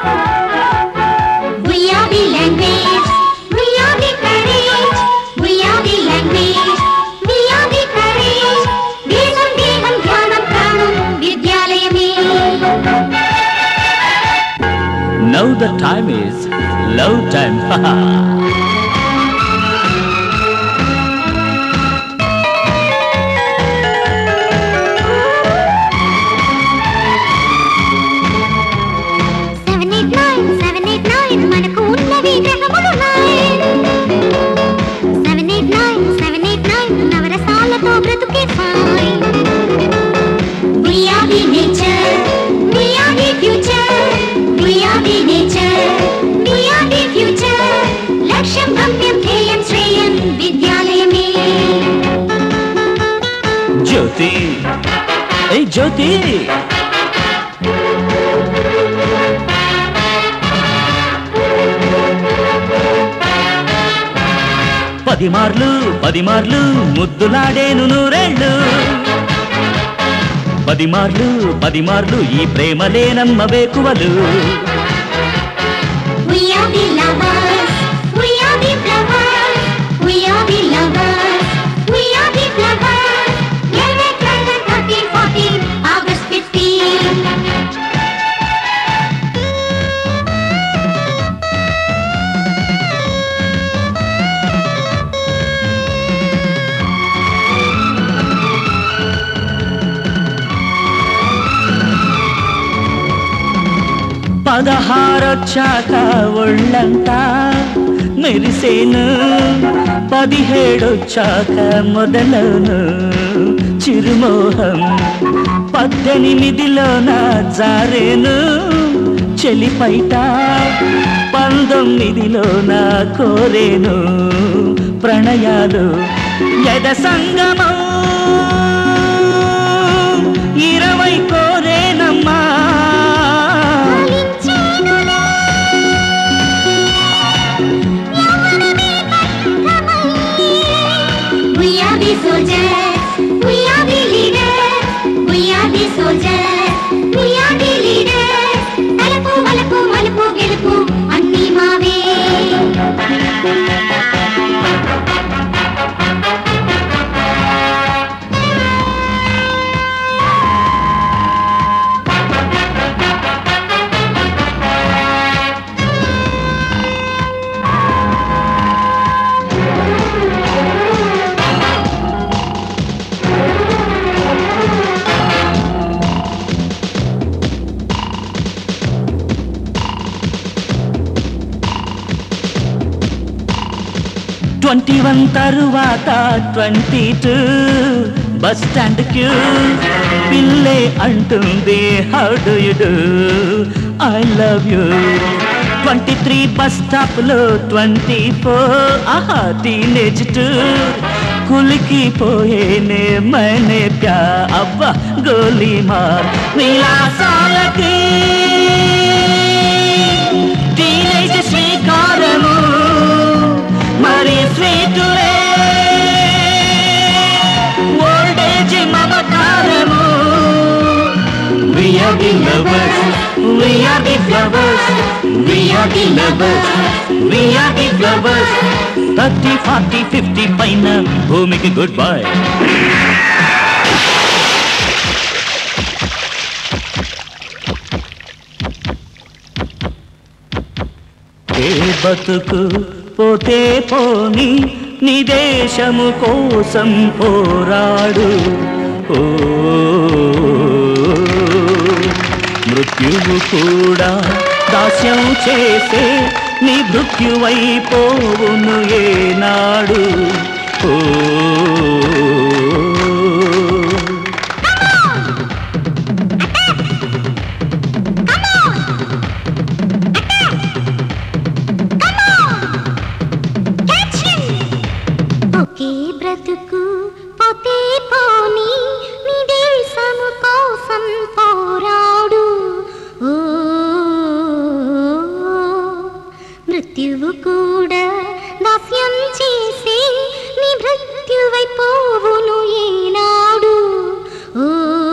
We are the language, we are the courage, we are the language, we are the courage. దేశం దేహం ధ్యానం ప్రాణం విద్యాలయమే now the time is love time seven eight nine seven eight nine మనకు ఉన్నవి గ్రహములు nine seven eight nine seven eight nine నవరసాలతో బ్రతుకే fine We are the nature, we are the future, we are the nature, we are the future. లక్ష్యం గమ్యం ధ్యేయం శ్రేయం విద్యాలయమే జ్యోతి ఏ జ్యోతి పది మార్లు పది మార్లు ముద్దులాడేను నూరేళ్ళు పది మార్లు పది మార్లు ఈ ప్రేమ లేనమ్మ వేకువలు We are the lovers, we are the flowers, we are the lovers, we are the flowers. 11, 12, 13, 14, August 15. పదహారొచ్చాక ఒళ్ళంతా మెరిసేను పదిహేడొచ్చాక మొదలవును చిరుమోహం పద్దెనిమిదిలో నా జారేను చెలిపైట పంతొమ్మిదిలో నా కోరేను ప్రణయాలు యద సంగమం ఇరవై కోరేనమ్మా We are the soldiers, we are the leaders, we are the soldiers, we are the leaders. తలుపు వలపు మలుపు గెలుపు అన్నీ మావే ట్వంటీ వన్ తరువాత twenty two bus stand queue పిల్లే అంటుంది how do you do I love you twenty three bus stop లో ట్వంటీ ఫోర్ ఆహా టీనేజ్ టూ కులికి పోయేనే మైనే ప్యా అబ్బా గోలీ మార్ విలాసాలకి టీనేజ్ శ్రీకారము మరి స్వీటులే ఓల్డేజ్ మమకారము We are the lovers, we are the flowers, we are the lovers, we are the flowers. Thirty forty fifty పైన భూమికి గుడ్ బై బతుకు పోతే పోని నీ దేశము కోసం పోరాడు ఓ మృత్యువు కూడా దాస్యం చేసే నీ మృత్యువైపోవును ఏనాడు ఓ ఒకే బ్రతుకు పోతే పోని నీ దేశము కోసం పోరాడు ఓ మృత్యువు కూడా దాస్యం చేసి నీ మృత్యువైపోవును ఏనాడు ఓ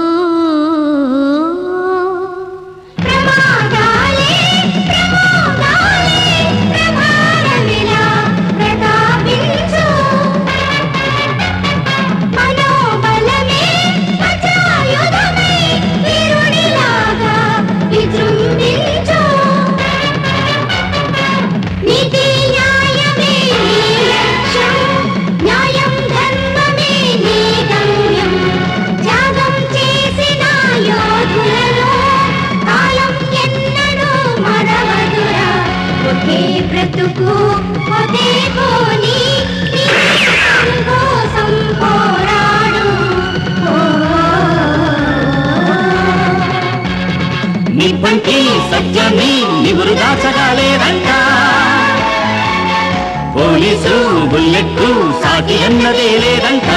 ప్రమాదాలే ప్రమాదాలే ప్రమాదమిలా ప్రతాపించు మనోబలమే అజాయుధమే వీరుడిలాగా విజృంభించు నీతి న్యాయమే నీ లక్ష్యం న్యాయం ధర్మమే నీ గమ్యం త్యాగం చేసిన యోధులను కాలం ఎన్నడూ మరవదురా ఒకే బ్రతుకు ఒకే పోని నీ దేశం కోసం పోరాడు నిప్పంటి సత్యాన్ని నివురు దాచగాలేదంట పోలీసు బుల్లెట్ సాటి అన్నదే లేదంట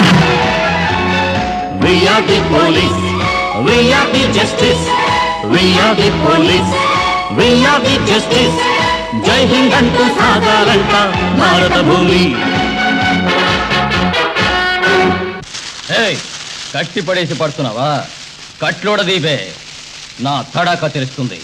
we are the police we are the justice we are the police we are the justice Jai Hind అంటూ సాగాలంట భారత భూమి కట్టి పడేసి పడుతున్నావా కట్లోడ దీపే నా తడాక తెలుస్తుంది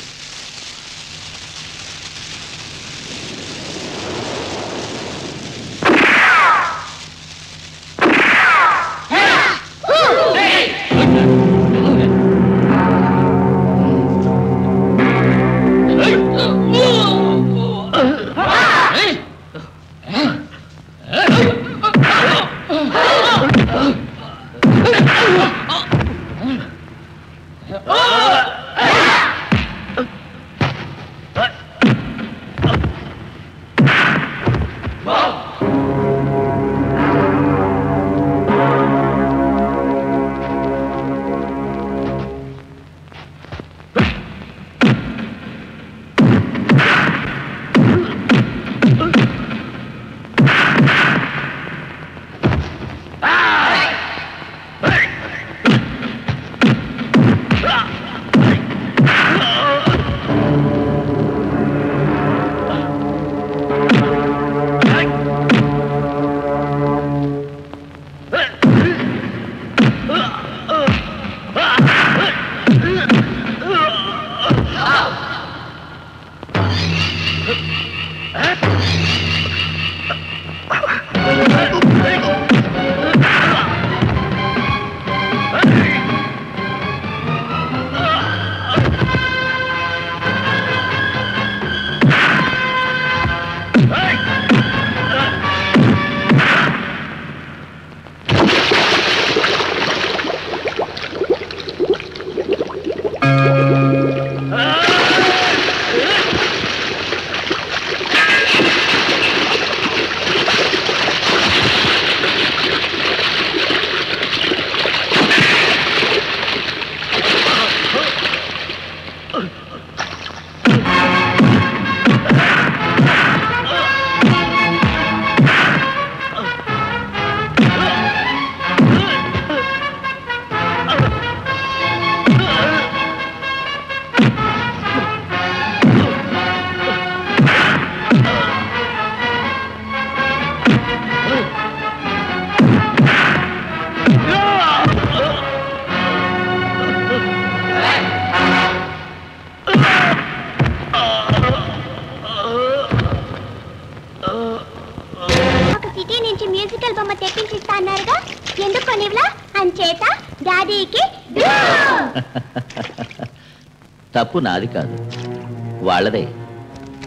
ఒక సిటీ నుంచి మ్యూజికల్ బొమ్మ తెప్పించిస్తా అన్నారుగా ఎందుకు కొనివ్లా అంచేత డాడీకి తప్పు నాది కాదు వాళ్ళదే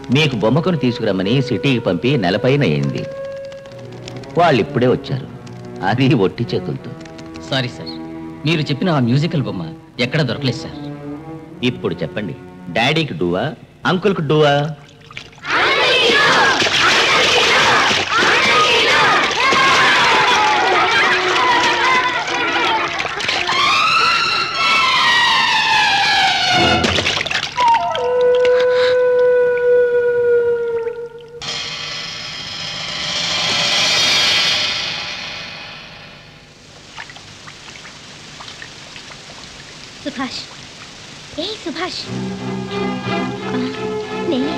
మీకు బొమ్మ కొని తీసుకురమ్మని సిటీకి పంపి నెలపైన అయింది వాళ్ళు ఇప్పుడే వచ్చారు అది ఒట్టి చేతులతో సారీ సార్ మీరు చెప్పిన ఆ మ్యూజికల్ బొమ్మ ఎక్కడ దొరకలేదు సార్ ఇప్పుడు చెప్పండి డాడీకి డూవా అంకుల్కి డూవా సుభాష్ ఏ సుభాష్ ఆ, నేనే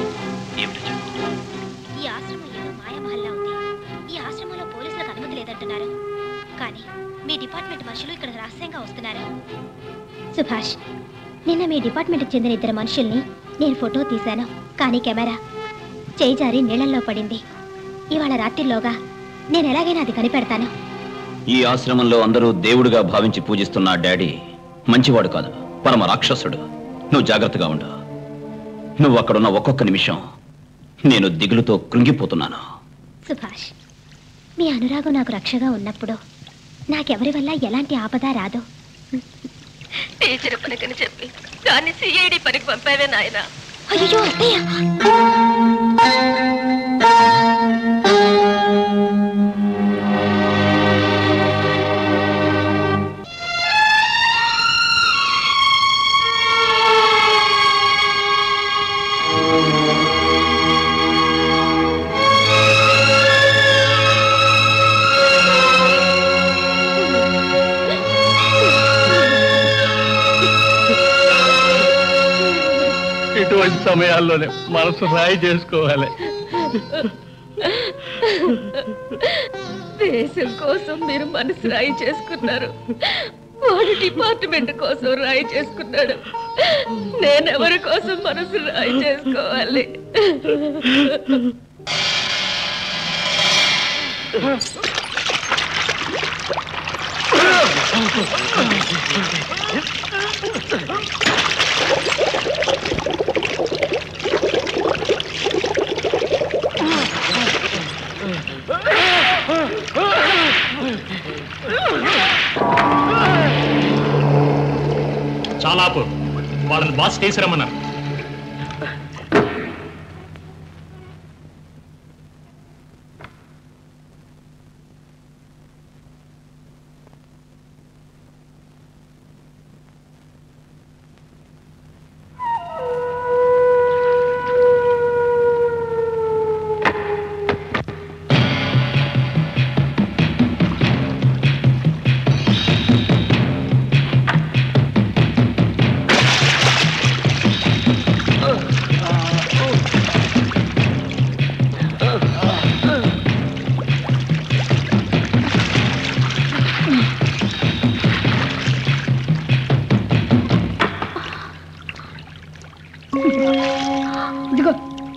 ఈ ఆశ్రమం ఏదో మాయమహల్లా ఉంది ఈ ఆశ్రమంలో పోలీసులకు అనుమతి లేదంటున్నారు కానీ మీ డిపార్ట్మెంట్ మనుషులు ఇక్కడ రహస్యంగా వస్తున్నారు సుభాష్ నిన్న మీ డిపార్ట్మెంట్కి చెందిన ఇద్దరు మనుషుల్ని నేను ఫోటో తీశాను కానీ కెమెరా చేయి జారి నీళ్ళల్లో పడింది ఇవాళ రాత్రిలోగా నేను ఎలాగైనా అది కనిపెడతాను ఈ ఆశ్రమంలో అందరూ దేవుడిగా భావించి పూజిస్తున్న ఆ డాడీ మంచివాడు కాదు పరమ రాక్షసుడు నువ్వు జాగ్రత్తగా ఉండు నువ్వు అక్కడున్న ఒక్కొక్క నిమిషం నేను దిగులుతో కృంగిపోతున్నాను సుభాష్ మీ అనురాగం నాకు రక్షగా ఉన్నప్పుడు నాకెవరి వల్ల ఎలాంటి ఆపద రాదు టీచర్ పనికని చెప్పి దాన్ని సిఐడి పనికి పంపావే నాయనా అయ్యో అత్తయ్య ఇటువంటి సమయాల్లోనే మనసు రాయి చేసుకోవాలి దేశం కోసం మీరు మనసు రాయి చేసుకున్నారు వాడు డిపార్ట్మెంట్ కోసం రాయి చేసుకున్నాడు నేనెవరి కోసం మనసు రాయి చేసుకోవాలి చాలా ఆపు. వాళ్ళని బాస్ తీసుకురమ్మన్నారు ఇదిగో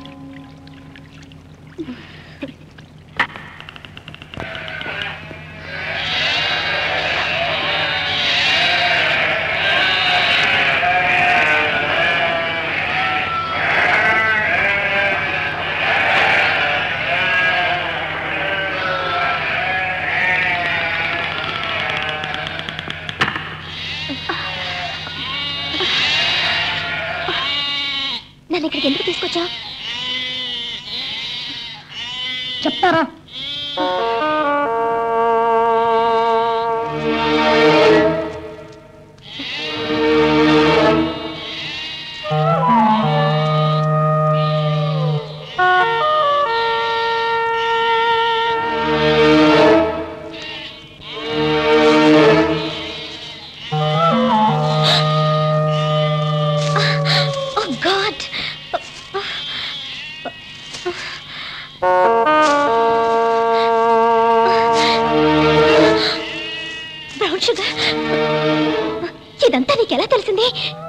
నన్ను ఇక్కడికి ఎందుకు తీసుకొచ్చా చెప్తారా ఓ గాడ్ బ్రౌన్ షుగర్ ఇదంతా నీకెలా తెలిసింది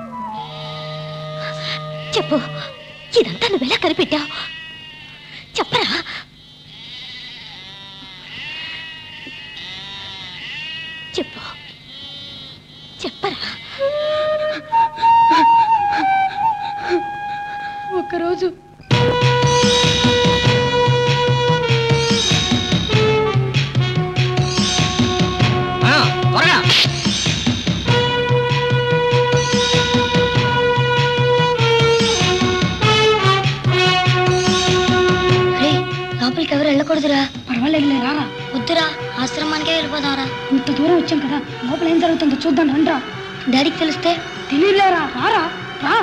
చెప్పు ఇదంతా నువ్వెలా కనిపెట్టావు చెప్పరా చెప్పు చెప్పరా ఒకరోజు వెళ్ళకూడదురా పర్వాలేదులే రారా వద్దురా ఆశ్రమానికే వెళ్ళిపోదాంరా ఇంత దూరం వచ్చాం కదా లోపల ఏం జరుగుతుందో చూద్దాం రండ్రా డాడీకి తెలిస్తే తెలియలేరా రారా రా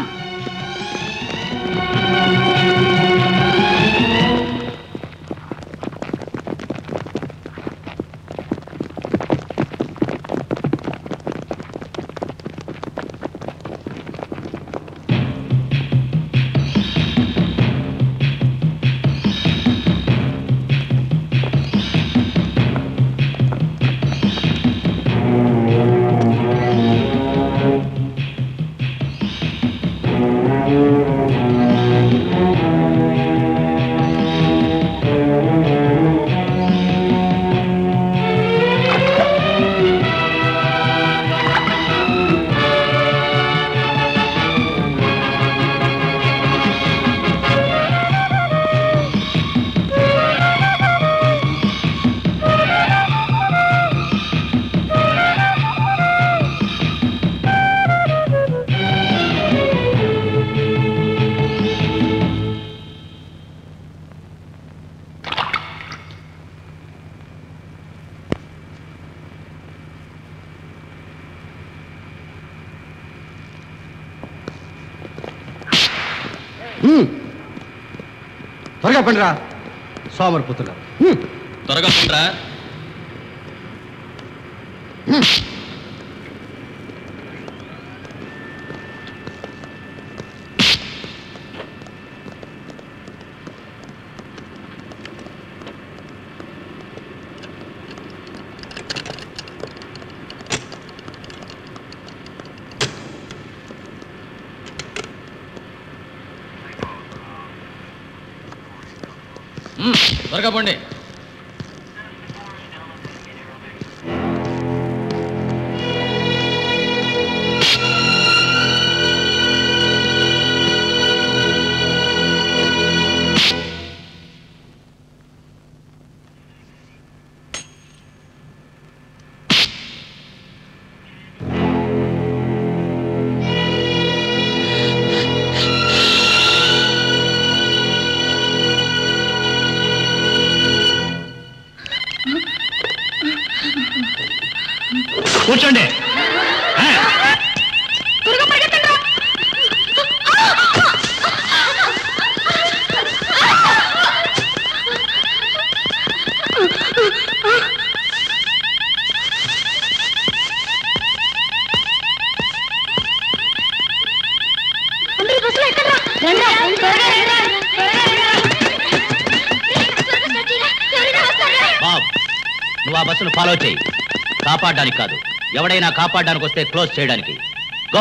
హ్మ్. త్వరగా పండిరా సోమరి పుత్రులు త్వరగా పండ్రా త్వరగా పండి కూర్చోండి అందరూ బస్సులో ఎక్కడ్రా రండ్రా త్వరగా రండ్రా త్వరగా రండ్రా త్వరగా స్టార్ట్ చేయరా ఎవరైనా వస్తారా బాబ్ నువ్వు ఆ బస్సును ఫాలో చేయి కాపాడడానికి కాదు ఎవడైనా కాపాడడానికి వస్తే క్లోజ్ చేయడానికి గో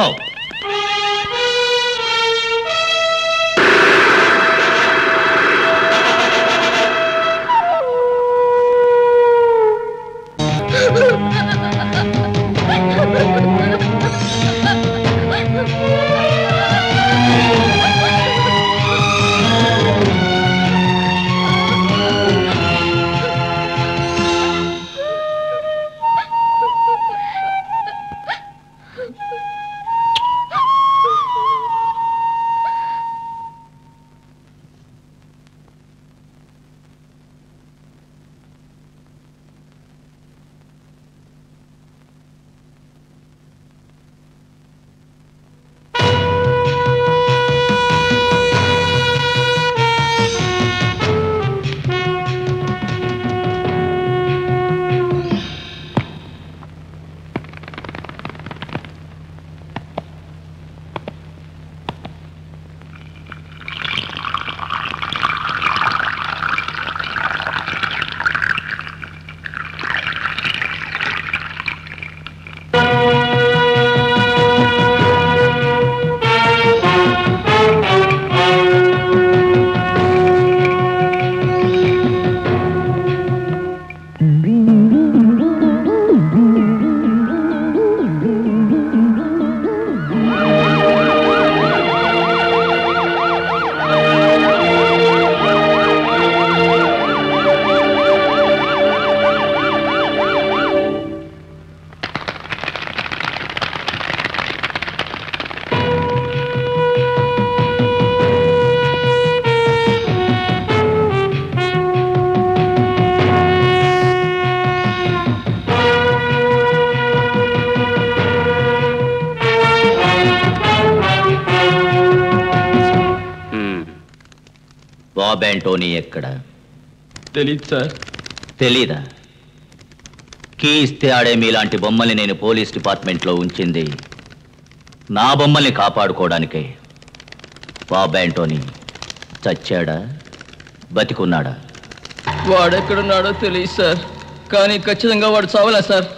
బాబ్ యాంటోనీ ఎక్కడ తెలియదు సార్ తెలీదా కీ ఇస్తే ఆడే మీలాంటి బొమ్మల్ని నేను పోలీస్ డిపార్ట్మెంట్లో ఉంచింది నా బొమ్మల్ని కాపాడుకోవడానికే బాబ్ యాంటోనీ చచ్చాడా బతికున్నాడా వాడెక్కడున్నాడో తెలియదు సార్ కానీ ఖచ్చితంగా వాడు చావలా సార్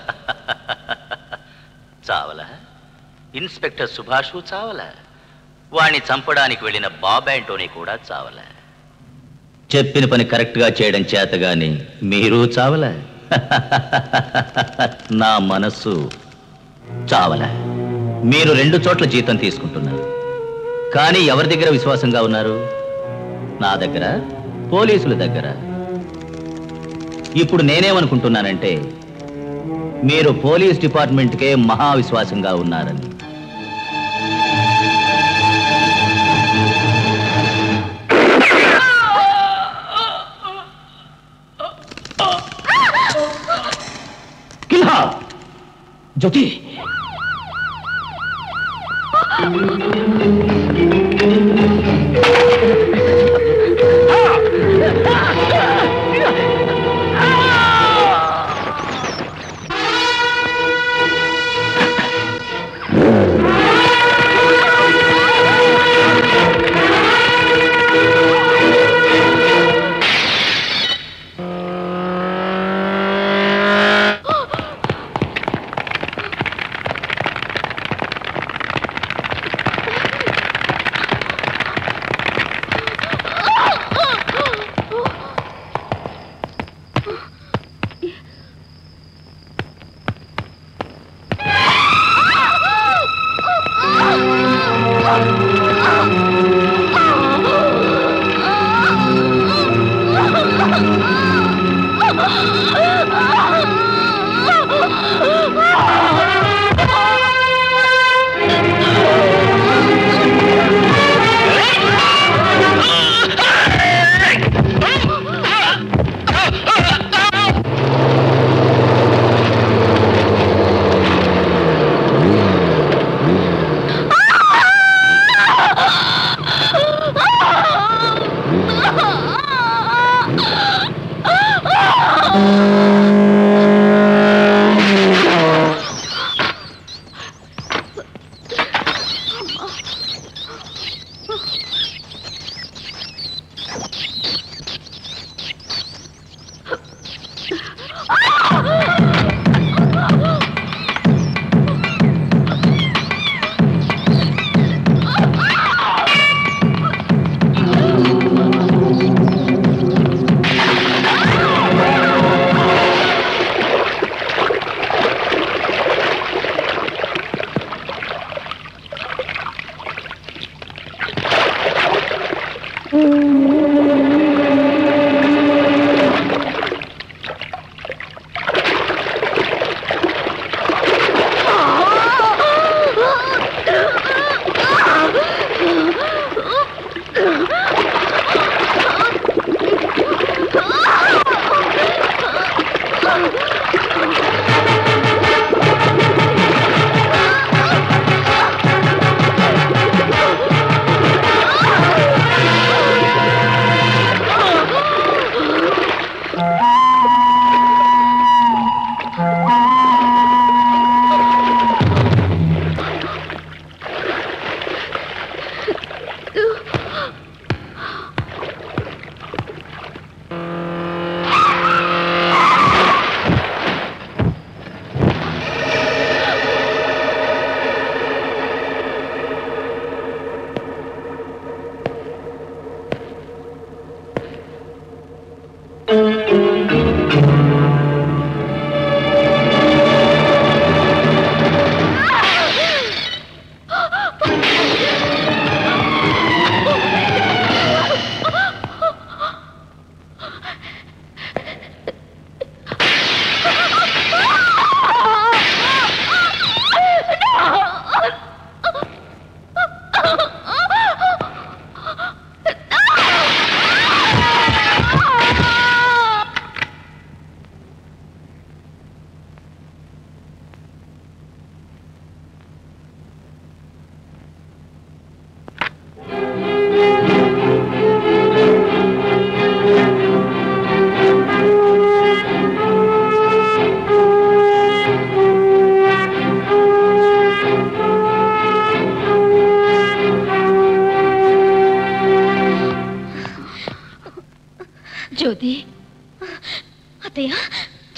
చావలా ఇన్స్పెక్టర్ సుభాషు చావలా వాణ్ణి చంపడానికి వెళ్ళిన బాబ్ యాంటోనీ కూడా చావలా చెప్పిన పని కరెక్ట్గా చేయడం చేత గాని మీరు చావలా నా మనస్సు చావలా మీరు రెండు చోట్ల జీతం తీసుకుంటున్నారు కానీ ఎవరి దగ్గర విశ్వాసంగా ఉన్నారు నా దగ్గర పోలీసుల దగ్గర ఇప్పుడు నేనేమనుకుంటున్నానంటే మీరు పోలీస్ డిపార్ట్మెంట్కే మహా విశ్వాసంగా ఉన్నారని కిల్హా జ్యోతి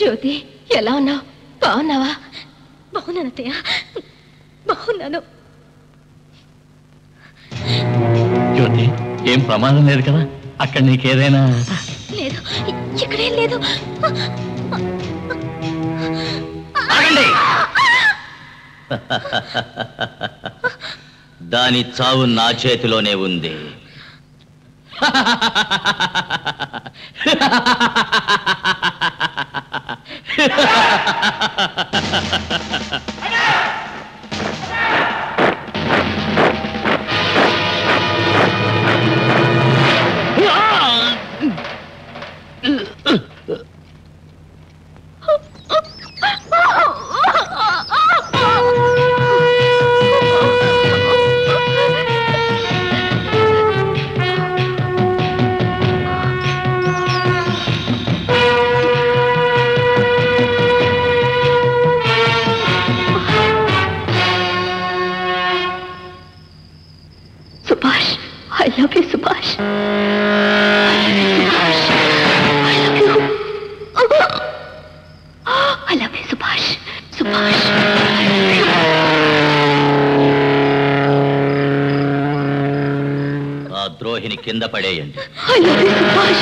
జ్యోతి ఎలా ఉన్నావు బాగున్నావా బాగున్నాను అత్తయ్య బాగున్నాను జ్యోతి ఏం ప్రమాదం లేదు కదా అక్కడ నీకేదైనా లేదు ఇక్కడేం లేదు ఆగండి దాని చావు నా చేతిలోనే ఉంది Subhash I love you Subhash I love you Subhash Subhash ఆ ద్రోహిని కింద పడేయండి I love you Subhash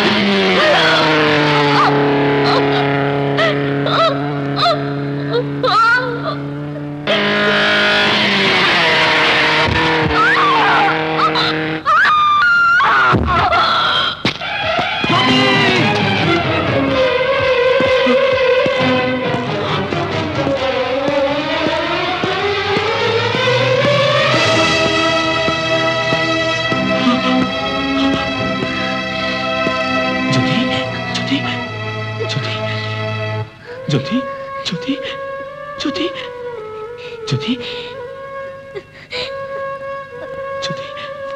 Jyoti Jyoti Jyoti Jyoti Jyoti Jyoti Jyoti Jyoti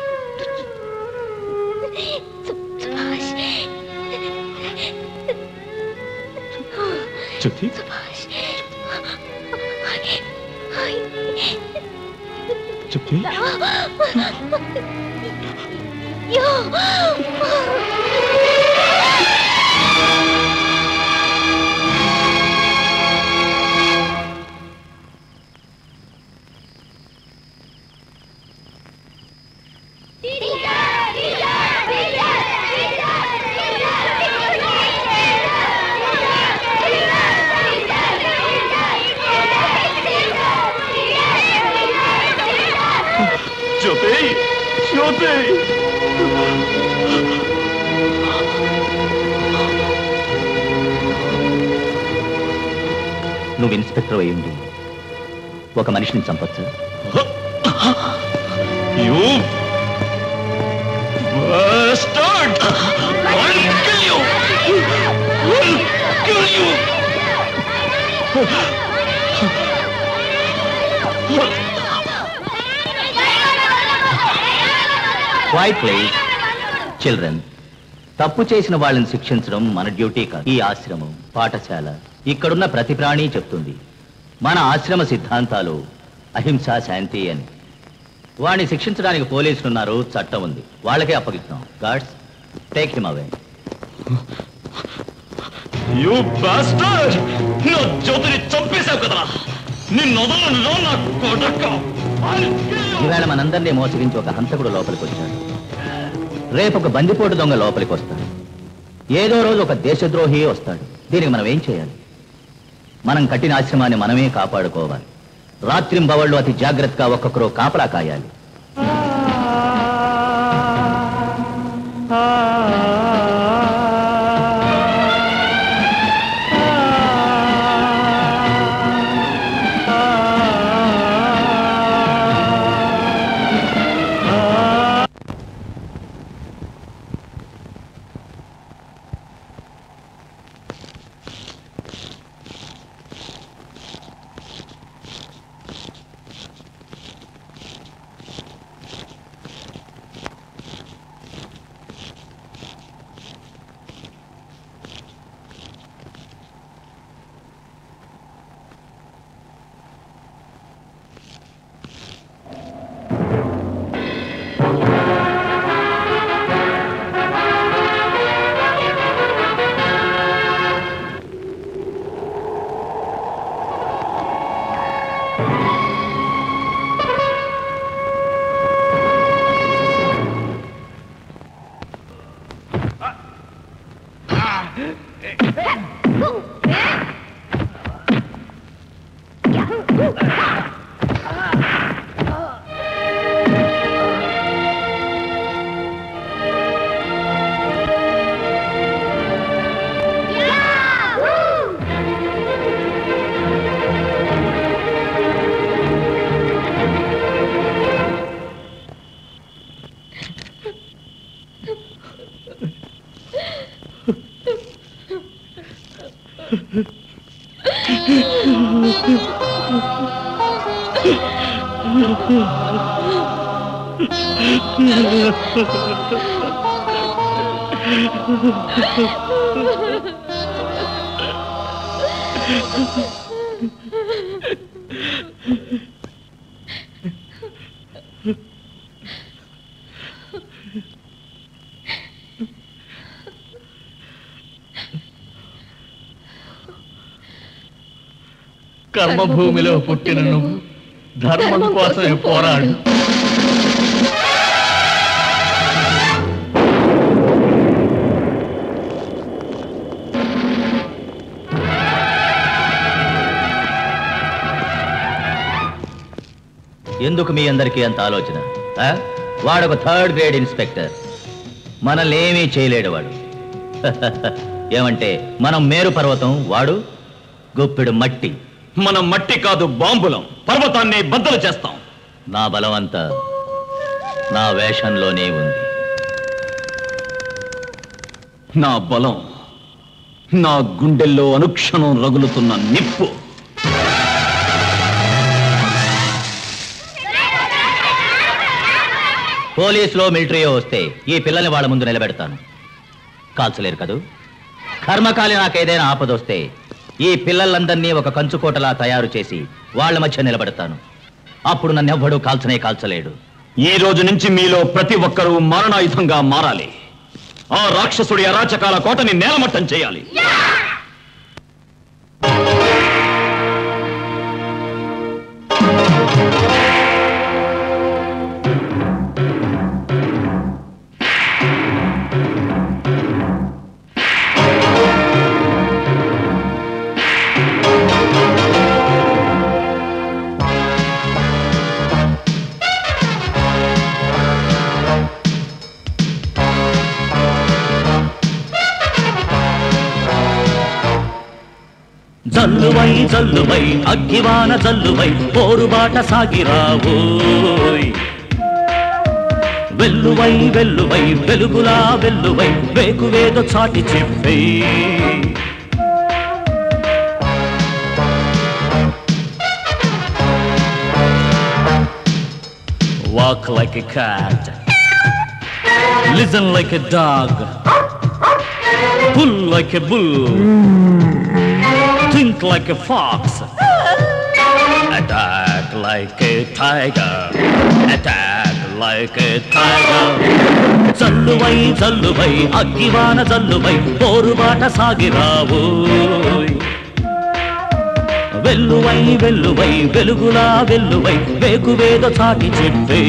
Subhash Jyoti Subhash Jyoti yo Jyoti జ్యోతి నువ్వు ఇన్స్పెక్టర్ అయ్యింది ఒక మనిషిని చంపొచ్చు You bastard! I'll kill you! I'll kill you! Quiet please children తప్పు చేసిన వాళ్ళని శిక్షించడం మన డ్యూటీ కాదు ఈ ఆశ్రమం పాఠశాల ఇక్కడున్న ప్రతి ప్రాణి చెప్తుంది మన ఆశ్రమ సిద్ధాంతాలు అహింస శాంతి అని వాడిని శిక్షించడానికి పోలీసులు ఉన్నారు చట్టం ఉంది వాళ్ళకే అప్పగిస్తాం guards take him away You bastard! నా జ్యోతిని చంపేశావు కదరా నిన్ను వదలను నా కొడక I'll kill you! ఈవేళ మనందరినీ మోసగించి ఒక హంతకుడు లోపలికి వచ్చాడు రేపు ఒక బందిపోటు దొంగ లోపలికి వస్తాడు ఏదో రోజు ఒక దేశద్రోహి వస్తాడు దీనికి మనం ఏం చేయాలి మనం కట్టిన ఆశ్రమాన్ని మనమే కాపాడుకోవాలి రాత్రింబవళ్ళు అతి జాగ్రత్తగా ఒక్కొక్కరు కాపలా కాయాలి కర్మభూమిలో పుట్టిన నువ్వు ధర్మం కోసమే పోరాడు ఎందుకు మీ అందరికీ అంత ఆలోచన ఆ? వాడొక థర్డ్ గ్రేడ్ ఇన్స్పెక్టర్ మనల్ని ఏమీ చేయలేడు వాడు ఏమంటే మనం మేరు పర్వతం వాడు గుప్పెడు మట్టి మనం మట్టి కాదు బాంబులం పర్వతాన్ని బద్దలు చేస్తాం నా బలం అంతా నా వేషంలోనే ఉంది నా బలం నా గుండెల్లో అనుక్షణం రగులుతున్న నిప్పు పోలీసులో మిలిటరీయో వస్తే ఈ పిల్లల్ని వాళ్ళ ముందు నిలబెడతాను కాల్చలేరు కదూ కర్మకాలి నాకేదైనా ఆపదొస్తే ఈ పిల్లలందరినీ ఒక కంచుకోటలా తయారు చేసి వాళ్ళ మధ్య నిలబెడతాను అప్పుడు నన్నెవ్వడూ కాల్చనే కాల్చలేడు ఈ రోజు నుంచి మీలో ప్రతి ఒక్కరూ మారణాయుధంగా మారాలి ఆ రాక్షసుడి అరాచకాల కోటని నేలమట్టం చేయాలి జల్లువై జల్లువై అగ్గివాన జల్లువై పోరుబాట సాగిరావోయ్ వెల్లువై వెల్లువై వెలుగులా వెల్లువై వేకువేదో చాటి చెప్పే Walk like a cat, listen like a dog, pull like a bull. think like a fox, attack like a tiger, attack like a tiger. జల్లువై జల్లువై అగ్గివాన జల్లువై పోరుబాట సాగిరావోయ్ వెల్లువై వెల్లువై వెలుగులా వెల్లువై వేకువేదో చాటి చెప్పే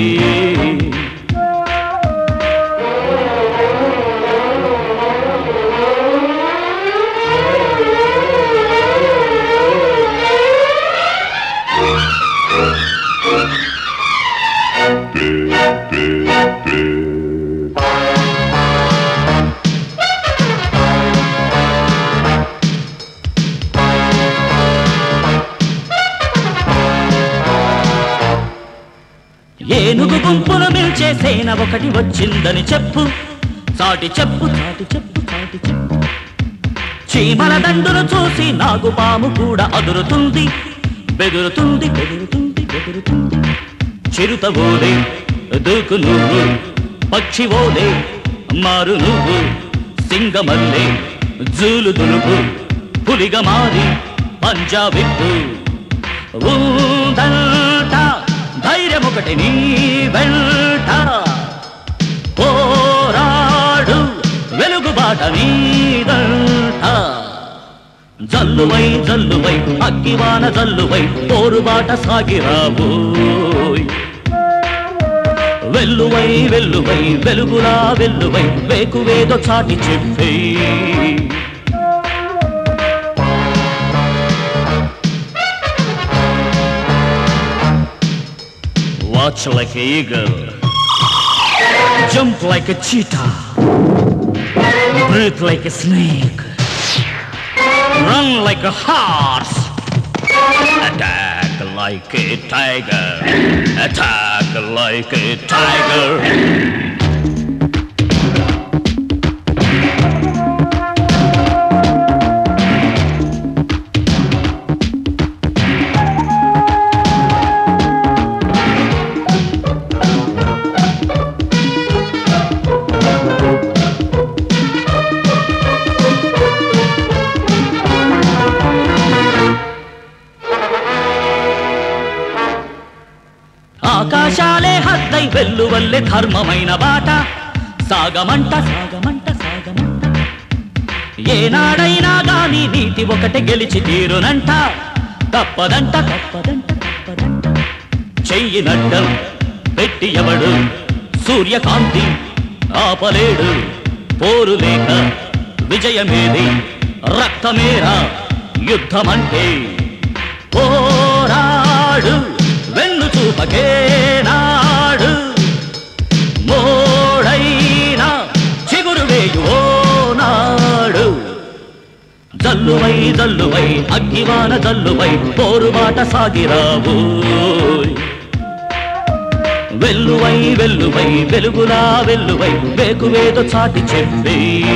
ఏనుగు గుంపును మిల్చే సేన ఒకటి వచ్చిందని చెప్పు చాటి చెప్పు చాటి చెప్పు చాటి చెప్పు చీమల దండును చూసి నాగుపాము కూడా అదురుతుంది బెదురుతుంది బెదురుతుంది బెదురుతుంది చిరుత ఓలే దూకు నువ్వు పక్షి ఓలే మారు నువ్వు సింగమల్లే జూలు దులుపు పులిగా మారి పంజాబిప్పు ఊదంట ధైర్యం ఒకటి నీ వెంట పోరాడు వెలుగుబాట నీదంట జల్లువై జల్లువై అగ్గివాన జల్లువై పోరుబాట సాగిరాబోయ్ వెల్లువై వెల్లువై వెలుగులా వెల్లువై వేకువేదో చాటి చెప్పే Watch like a eagle, jump like a cheetah, breathe like a snake, run like a horse, attack like a tiger, attack like a tiger. ఆకాశాలే హద్దై వెల్లువల్లే ధర్మమైన బాట సాగమంట సాగమంట సాగమంట ఏనాడైనా గాని నీతి ఒకటి గెలిచి తీరునంట తప్పదంట తప్పదంట తప్పదంట చెయ్యి నడ్డం పెట్టి ఎవడు సూర్యకాంతి ఆపలేడు పోరు లేక విజయమేది రక్తమేరా యుద్ధమంటే పోరాడు వెన్ను చూపకే నాడు మోడైనా చిగురు వేయువో నాడు జల్లువై జల్లువై అగ్గివాన జల్లువై పోరుబాట సాగిరావు వెల్లువై వెల్లువై వెలుగులా వెల్లువై వేకువేదో చాటి చెప్పి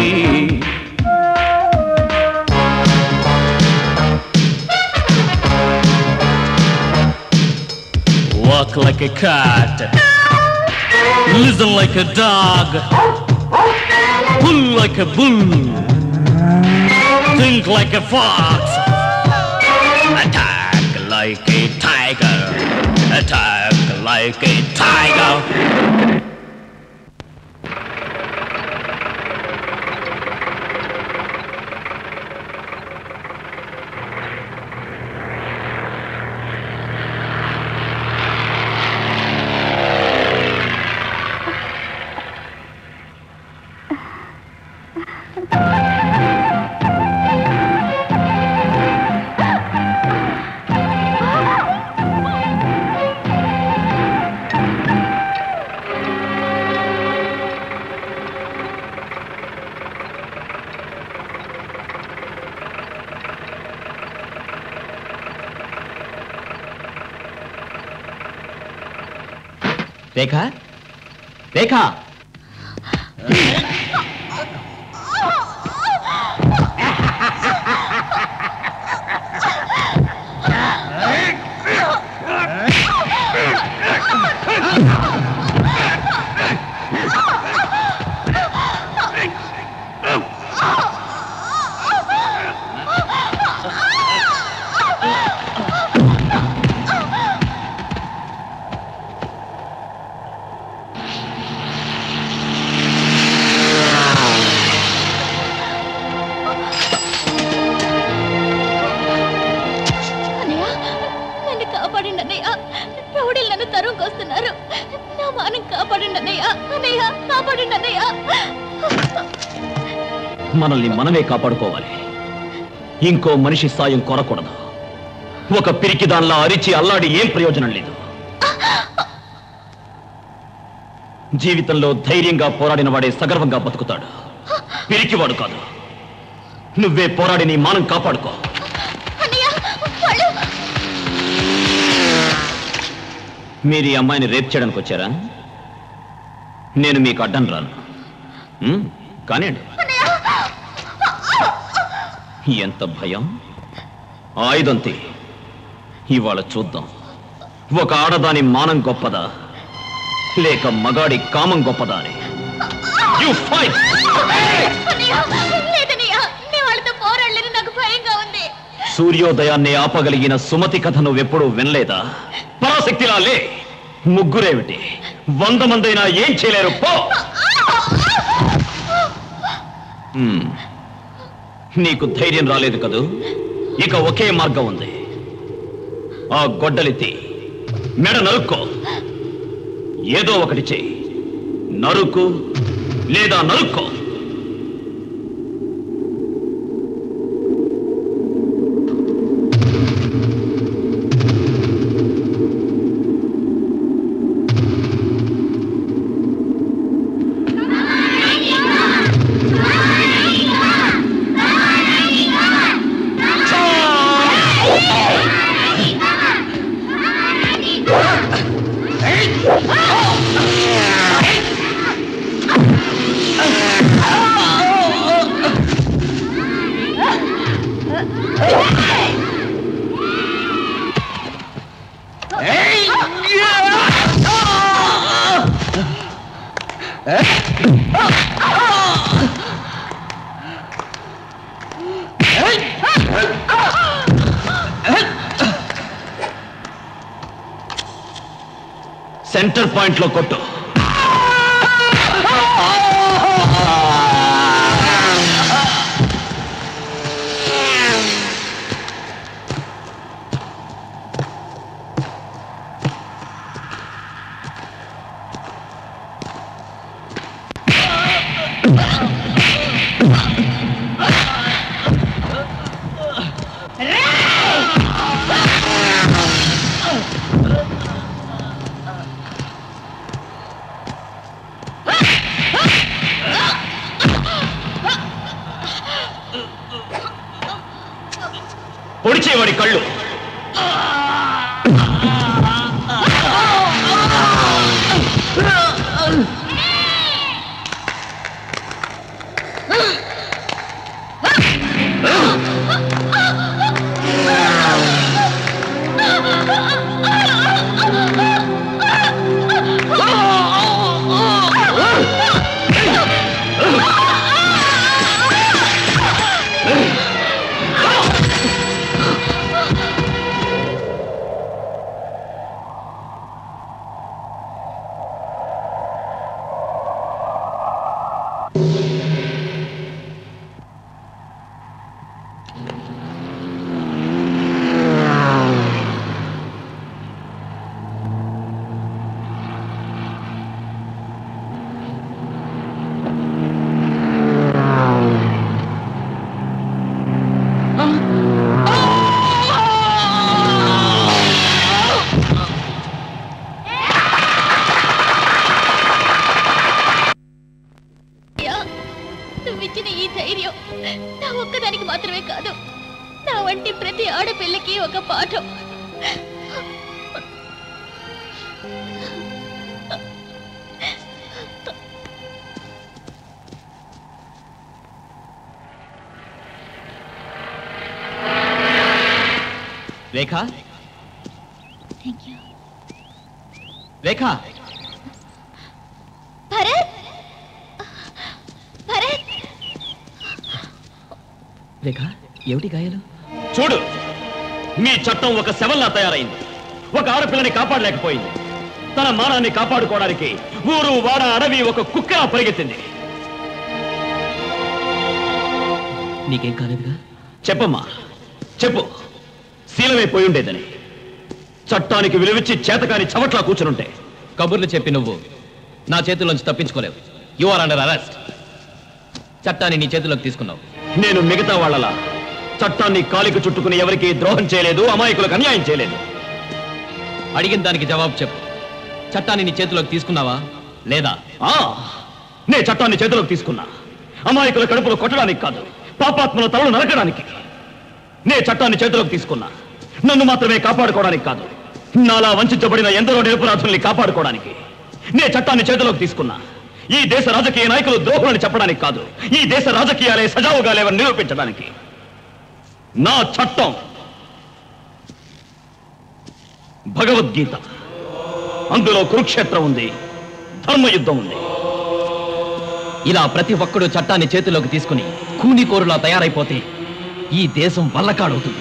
Walk like a cat. Listen like a dog. Pull like a bull. Think like a fox. Attack like a tiger. Attack like a tiger. రేఖ రేఖ అన్నయ్య నన్ను కాపాడండి అన్నయ్య రౌడీలు నన్ను తరుముకొస్తున్నారు నా మానం కాపాడండి అన్నయ్య అన్నయ్య కాపాడండి అన్నయ్య మనల్ని మనమే కాపాడుకోవాలి ఇంకో మనిషి సాయం కోరకూడదు ఒక పిరికి దానిలా అరిచి అల్లాడి ఏం ప్రయోజనం లేదు జీవితంలో ధైర్యంగా పోరాడిన వాడే సగర్వంగా బతుకుతాడు పిరికివాడు కాదు నువ్వే పోరాడి నీ మానం కాపాడుకో అన్నయ్య వాళ్ళు మీరు ఈ అమ్మాయిని రేప్ చేయడానికి వచ్చారా నేను మీకు అడ్డం రాను ఉమ్, కానివ్వండి ఎంత భయం ఆయుధం తీ ఇవాళ చూద్దాం ఒక ఆడదాని మానం గొప్పదా లేక మగాడి కామం గొప్పదా అని You fight! అన్నయ్య లేదన్నయ్య నేను వాళ్ళతో పోరాడలేని నాకు భయంగా ఉంది సూర్యోదయాన్ని ఆపగలిగిన సుమతి కథ నువ్వెప్పుడూ వినలేదా పరాశక్తిలా లే ముగ్గురేమిటి వంద మందైనా ఏం చేయలేరు పో హ్మ్. నీకు ధైర్యం రాలేదు కదూ ఇక ఒకే మార్గం ఉంది ఆ గొడ్డలితి మెడ నరుక్కో ఏదో ఒకటి చెయ్యి నరుకు లేదా నరుక్కో సెంటర్ పాయింట్ లో కొట్టు పొడిచేవాడి కళ్ళు అయ్యా, నువ్విచ్చిన ఈ ధైర్యం నా ఒక్కదానికి మాత్రమే కాదు నా వంటి ప్రతి ఆడపిల్లకి ఒక పాఠం రేఖ థ్యాంక్ యూ రేఖ భరత్ భరత్ రేఖ ఏమిటి గాయాలు చూడు మీ చట్టం ఒక శవంలా తయారైంది ఒక ఆడపిల్లని కాపాడలేకపోయింది తన మానాన్ని కాపాడుకోవడానికి ఊరు వాడ అడవి ఒక కుక్కలా పరిగెత్తింది నీకేం కాలేదుగా చెప్పమ్మా చెప్పు శీలమైపోయి ఉండేదని చట్టానికి విలువిచ్చి చేతకాని చవట్లా కూర్చునుంటే కబుర్లు చెప్పి నువ్వు నా చేతుల్లోంచి తప్పించుకోలేవు యు ఆర్ అండర్ అరెస్ట్ చట్టాన్ని నీ చేతిలోకి తీసుకున్నావు నేను మిగతా వాళ్ళలా చట్టాన్ని కాలికి చుట్టుకుని ఎవరికి ద్రోహం చేయలేదు అమాయకులకు అన్యాయం చేయలేదు అడిగిన దానికి జవాబు చెప్పు చట్టాన్ని నీ చేతిలోకి తీసుకున్నావా లేదా ఆ నే చట్టాన్ని చేతిలోకి తీసుకున్నా అమాయకుల కడుపులో కొట్టడానికి కాదు పాపాత్మల తలలు నరకడానికి నే చట్టాన్ని చేతిలోకి తీసుకున్నా నన్ను మాత్రమే కాపాడుకోవడానికి కాదు నాలా వంచబడిన ఎందరో నిరపరాధుల్ని కాపాడుకోవడానికి నే చట్టాన్ని చేతిలోకి తీసుకున్నా ఈ దేశ రాజకీయ నాయకులు ద్రోహులని చెప్పడానికి కాదు ఈ దేశ రాజకీయాలే సజావుగా లేవని నిరూపించడానికి నా చట్టం భగవద్గీత అందులో కురుక్షేత్రం ఉంది ధర్మయుద్ధం ఉంది ఇలా ప్రతి ఒక్కడు చట్టాన్ని చేతిలోకి తీసుకుని కూనికోరులా తయారైపోతే ఈ దేశం వల్లకాడవుతుంది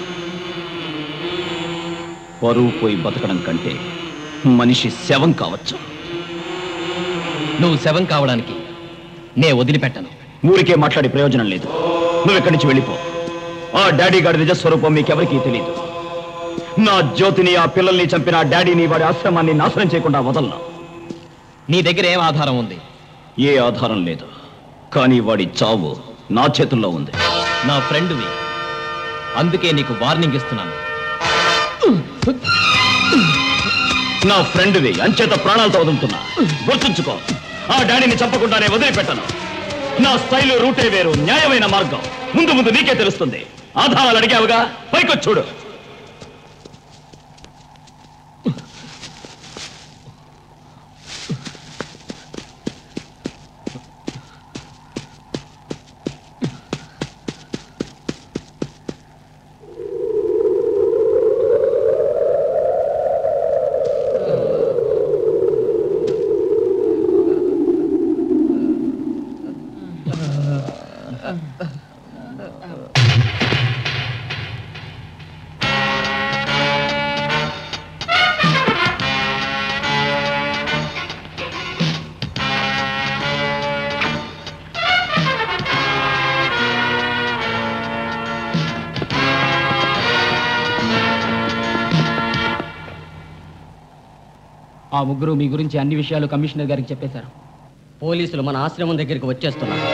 పరువు పోయి బతకడం కంటే మనిషి శవం కావచ్చు నువ్వు శవం కావడానికి నే వదిలిపెట్టను ఊరికే మాట్లాడే ప్రయోజనం లేదు నువ్వు ఇక్కడి నుంచి వెళ్ళిపో ఆ డాడీ గారి నిజస్వరూపం మీకెవరికీ తెలియదు నా జ్యోతిని ఆ పిల్లల్ని చంపిన ఆ డాడీని వాడి ఆశ్రమాన్ని నాశనం చేయకుండా వదలను నీ దగ్గర ఏం ఆధారం ఉంది ఏ ఆధారం లేదు కానీ వాడి చావు నా చేతుల్లో ఉంది నా ఫ్రెండ్వి అందుకే నీకు వార్నింగ్ ఇస్తున్నాను నా ఫ్రెండ్వి అంచేత ప్రాణాలతో వదులుతున్నా గుర్తుంచుకో ఆ డాడీని చంపకుండానే వదిలిపెట్టను నా స్టైలు రూటే వేరు న్యాయమైన మార్గం ముందు ముందు నీకే తెలుస్తుంది ఆధారాలు అడిగావుగా పైకొచ్చి చూడు ఆ ముగ్గురు మీ గురించి అన్ని విషయాలు కమిషనర్ గారికి చెప్పేశారు పోలీసులు మన ఆశ్రమం దగ్గరికి వచ్చేస్తున్నారు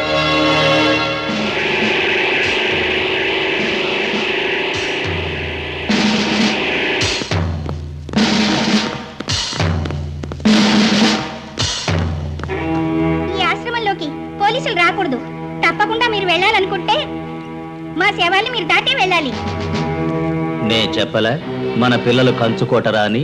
ఈ ఆశ్రమంలోకి పోలీసులు రాకూడదు తప్పకుండా మీరు వెళ్ళాలనుకుంటే మా సేవల్ని మీరు దాటే వెళ్ళాలి నే చెప్పలే మన పిల్లలు కంచుకోటరా అని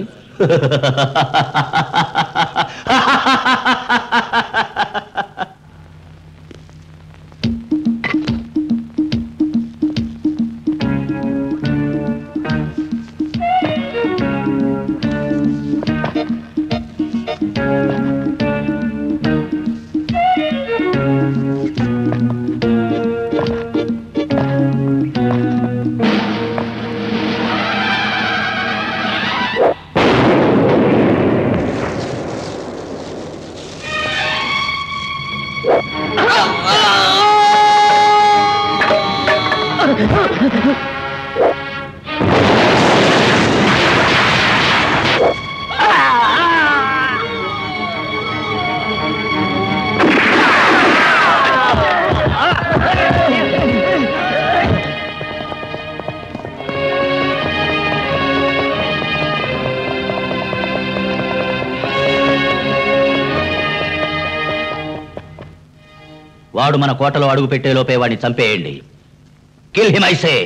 వాడు మన కోటలో అడుగు పెట్టే లోపే వాడిని చంపేయండి కిల్ హిమ్ ఐసే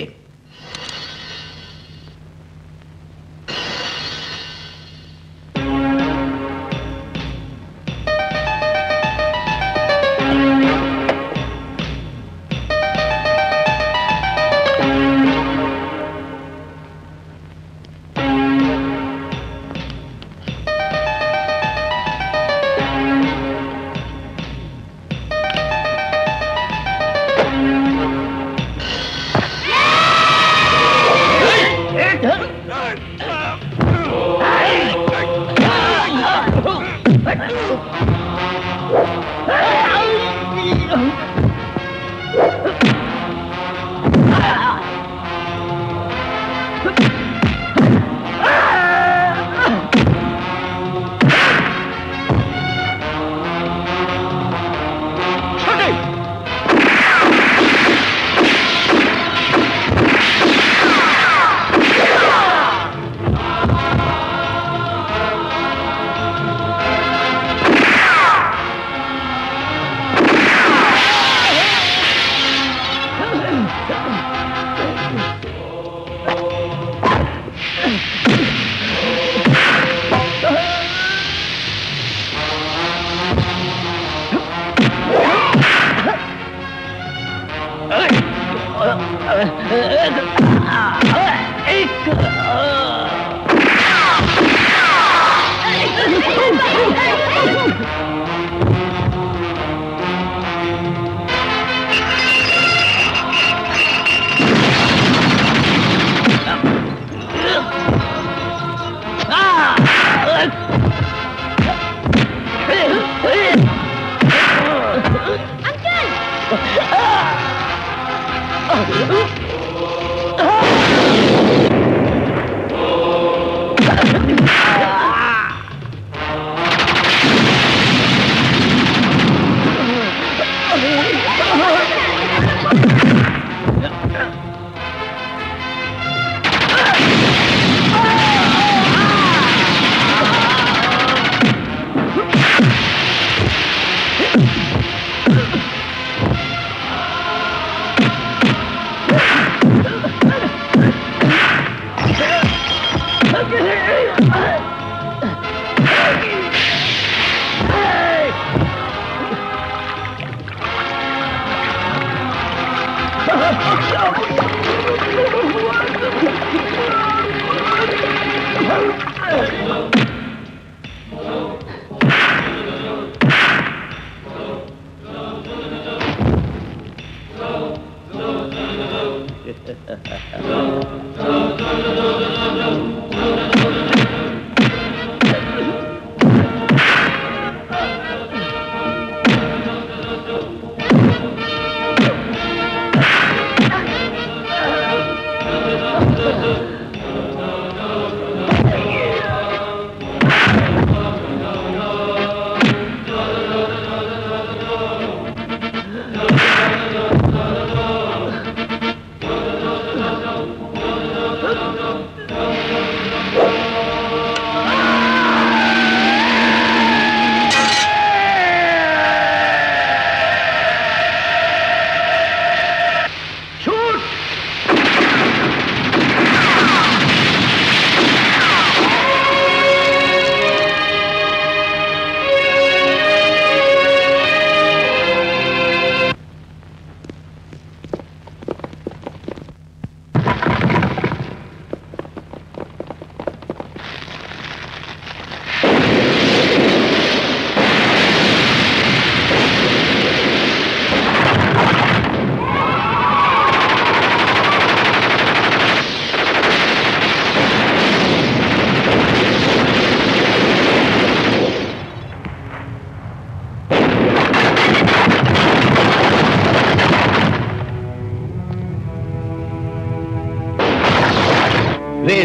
Ah!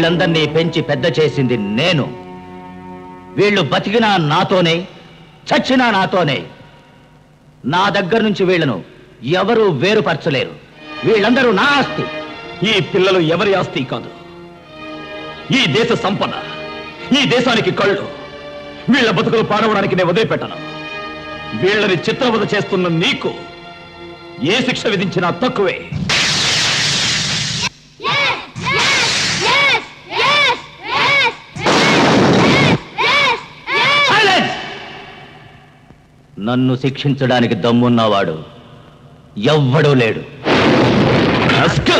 వీళ్ళందరినీ పెంచి పెద్ద చేసింది నేను వీళ్ళు బతికినా నాతోనే చచ్చినా నాతోనే నా దగ్గర నుంచి వీళ్ళను ఎవరూ వేరుపరచలేరు వీళ్ళందరూ నా ఆస్తి ఈ పిల్లలు ఎవరి ఆస్తి కాదు ఈ దేశ సంపద ఈ దేశానికి కళ్ళు వీళ్ళ బతుకులు పాడవడానికి నేను వదిలిపెట్టను వీళ్ళని చిత్రవద చేస్తున్న నీకు ఏ శిక్ష విధించినా తక్కువే Silence! నన్ను శిక్షించడానికి దమ్మున్నవాడు ఎవ్వడూ లేడు Rascal!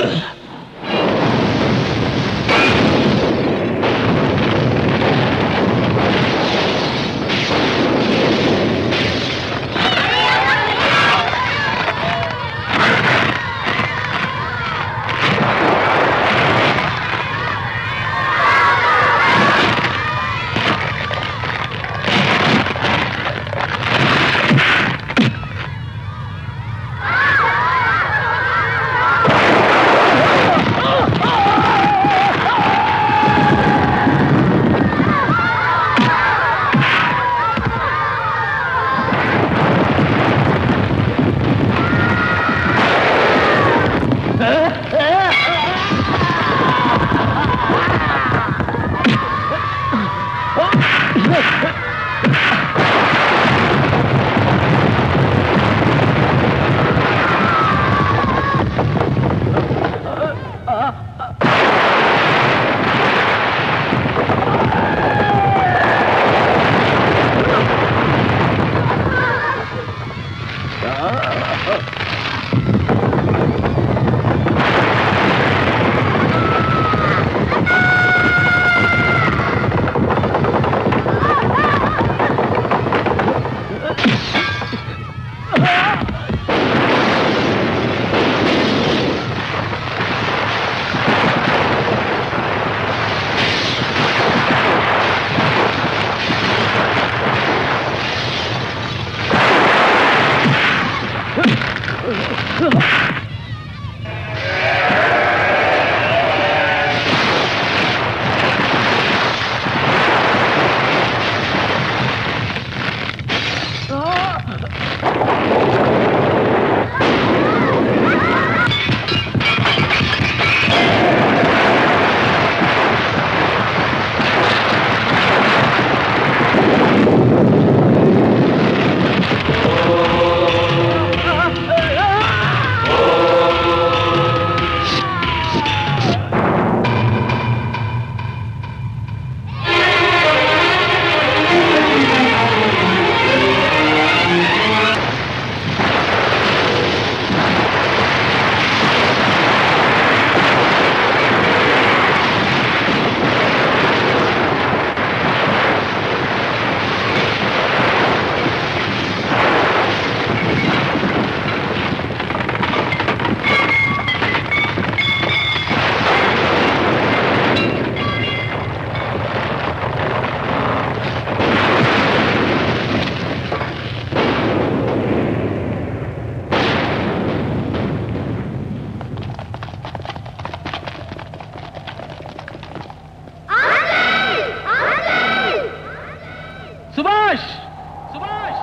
Subhash Subhash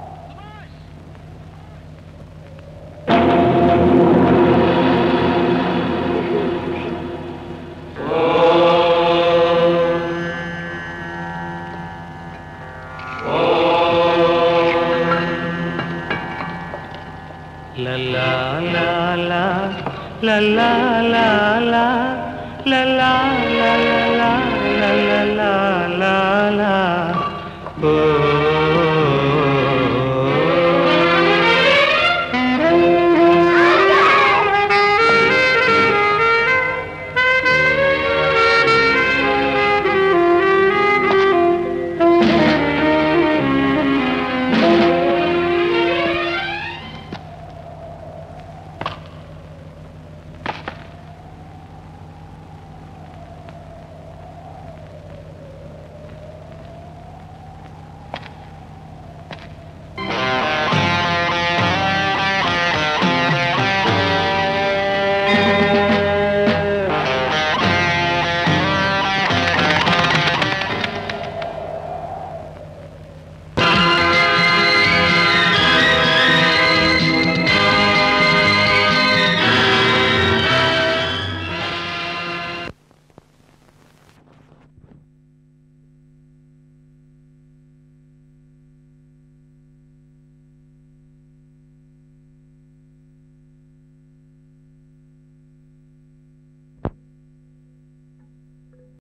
La la la la la la la la la la la la la la la la la la oh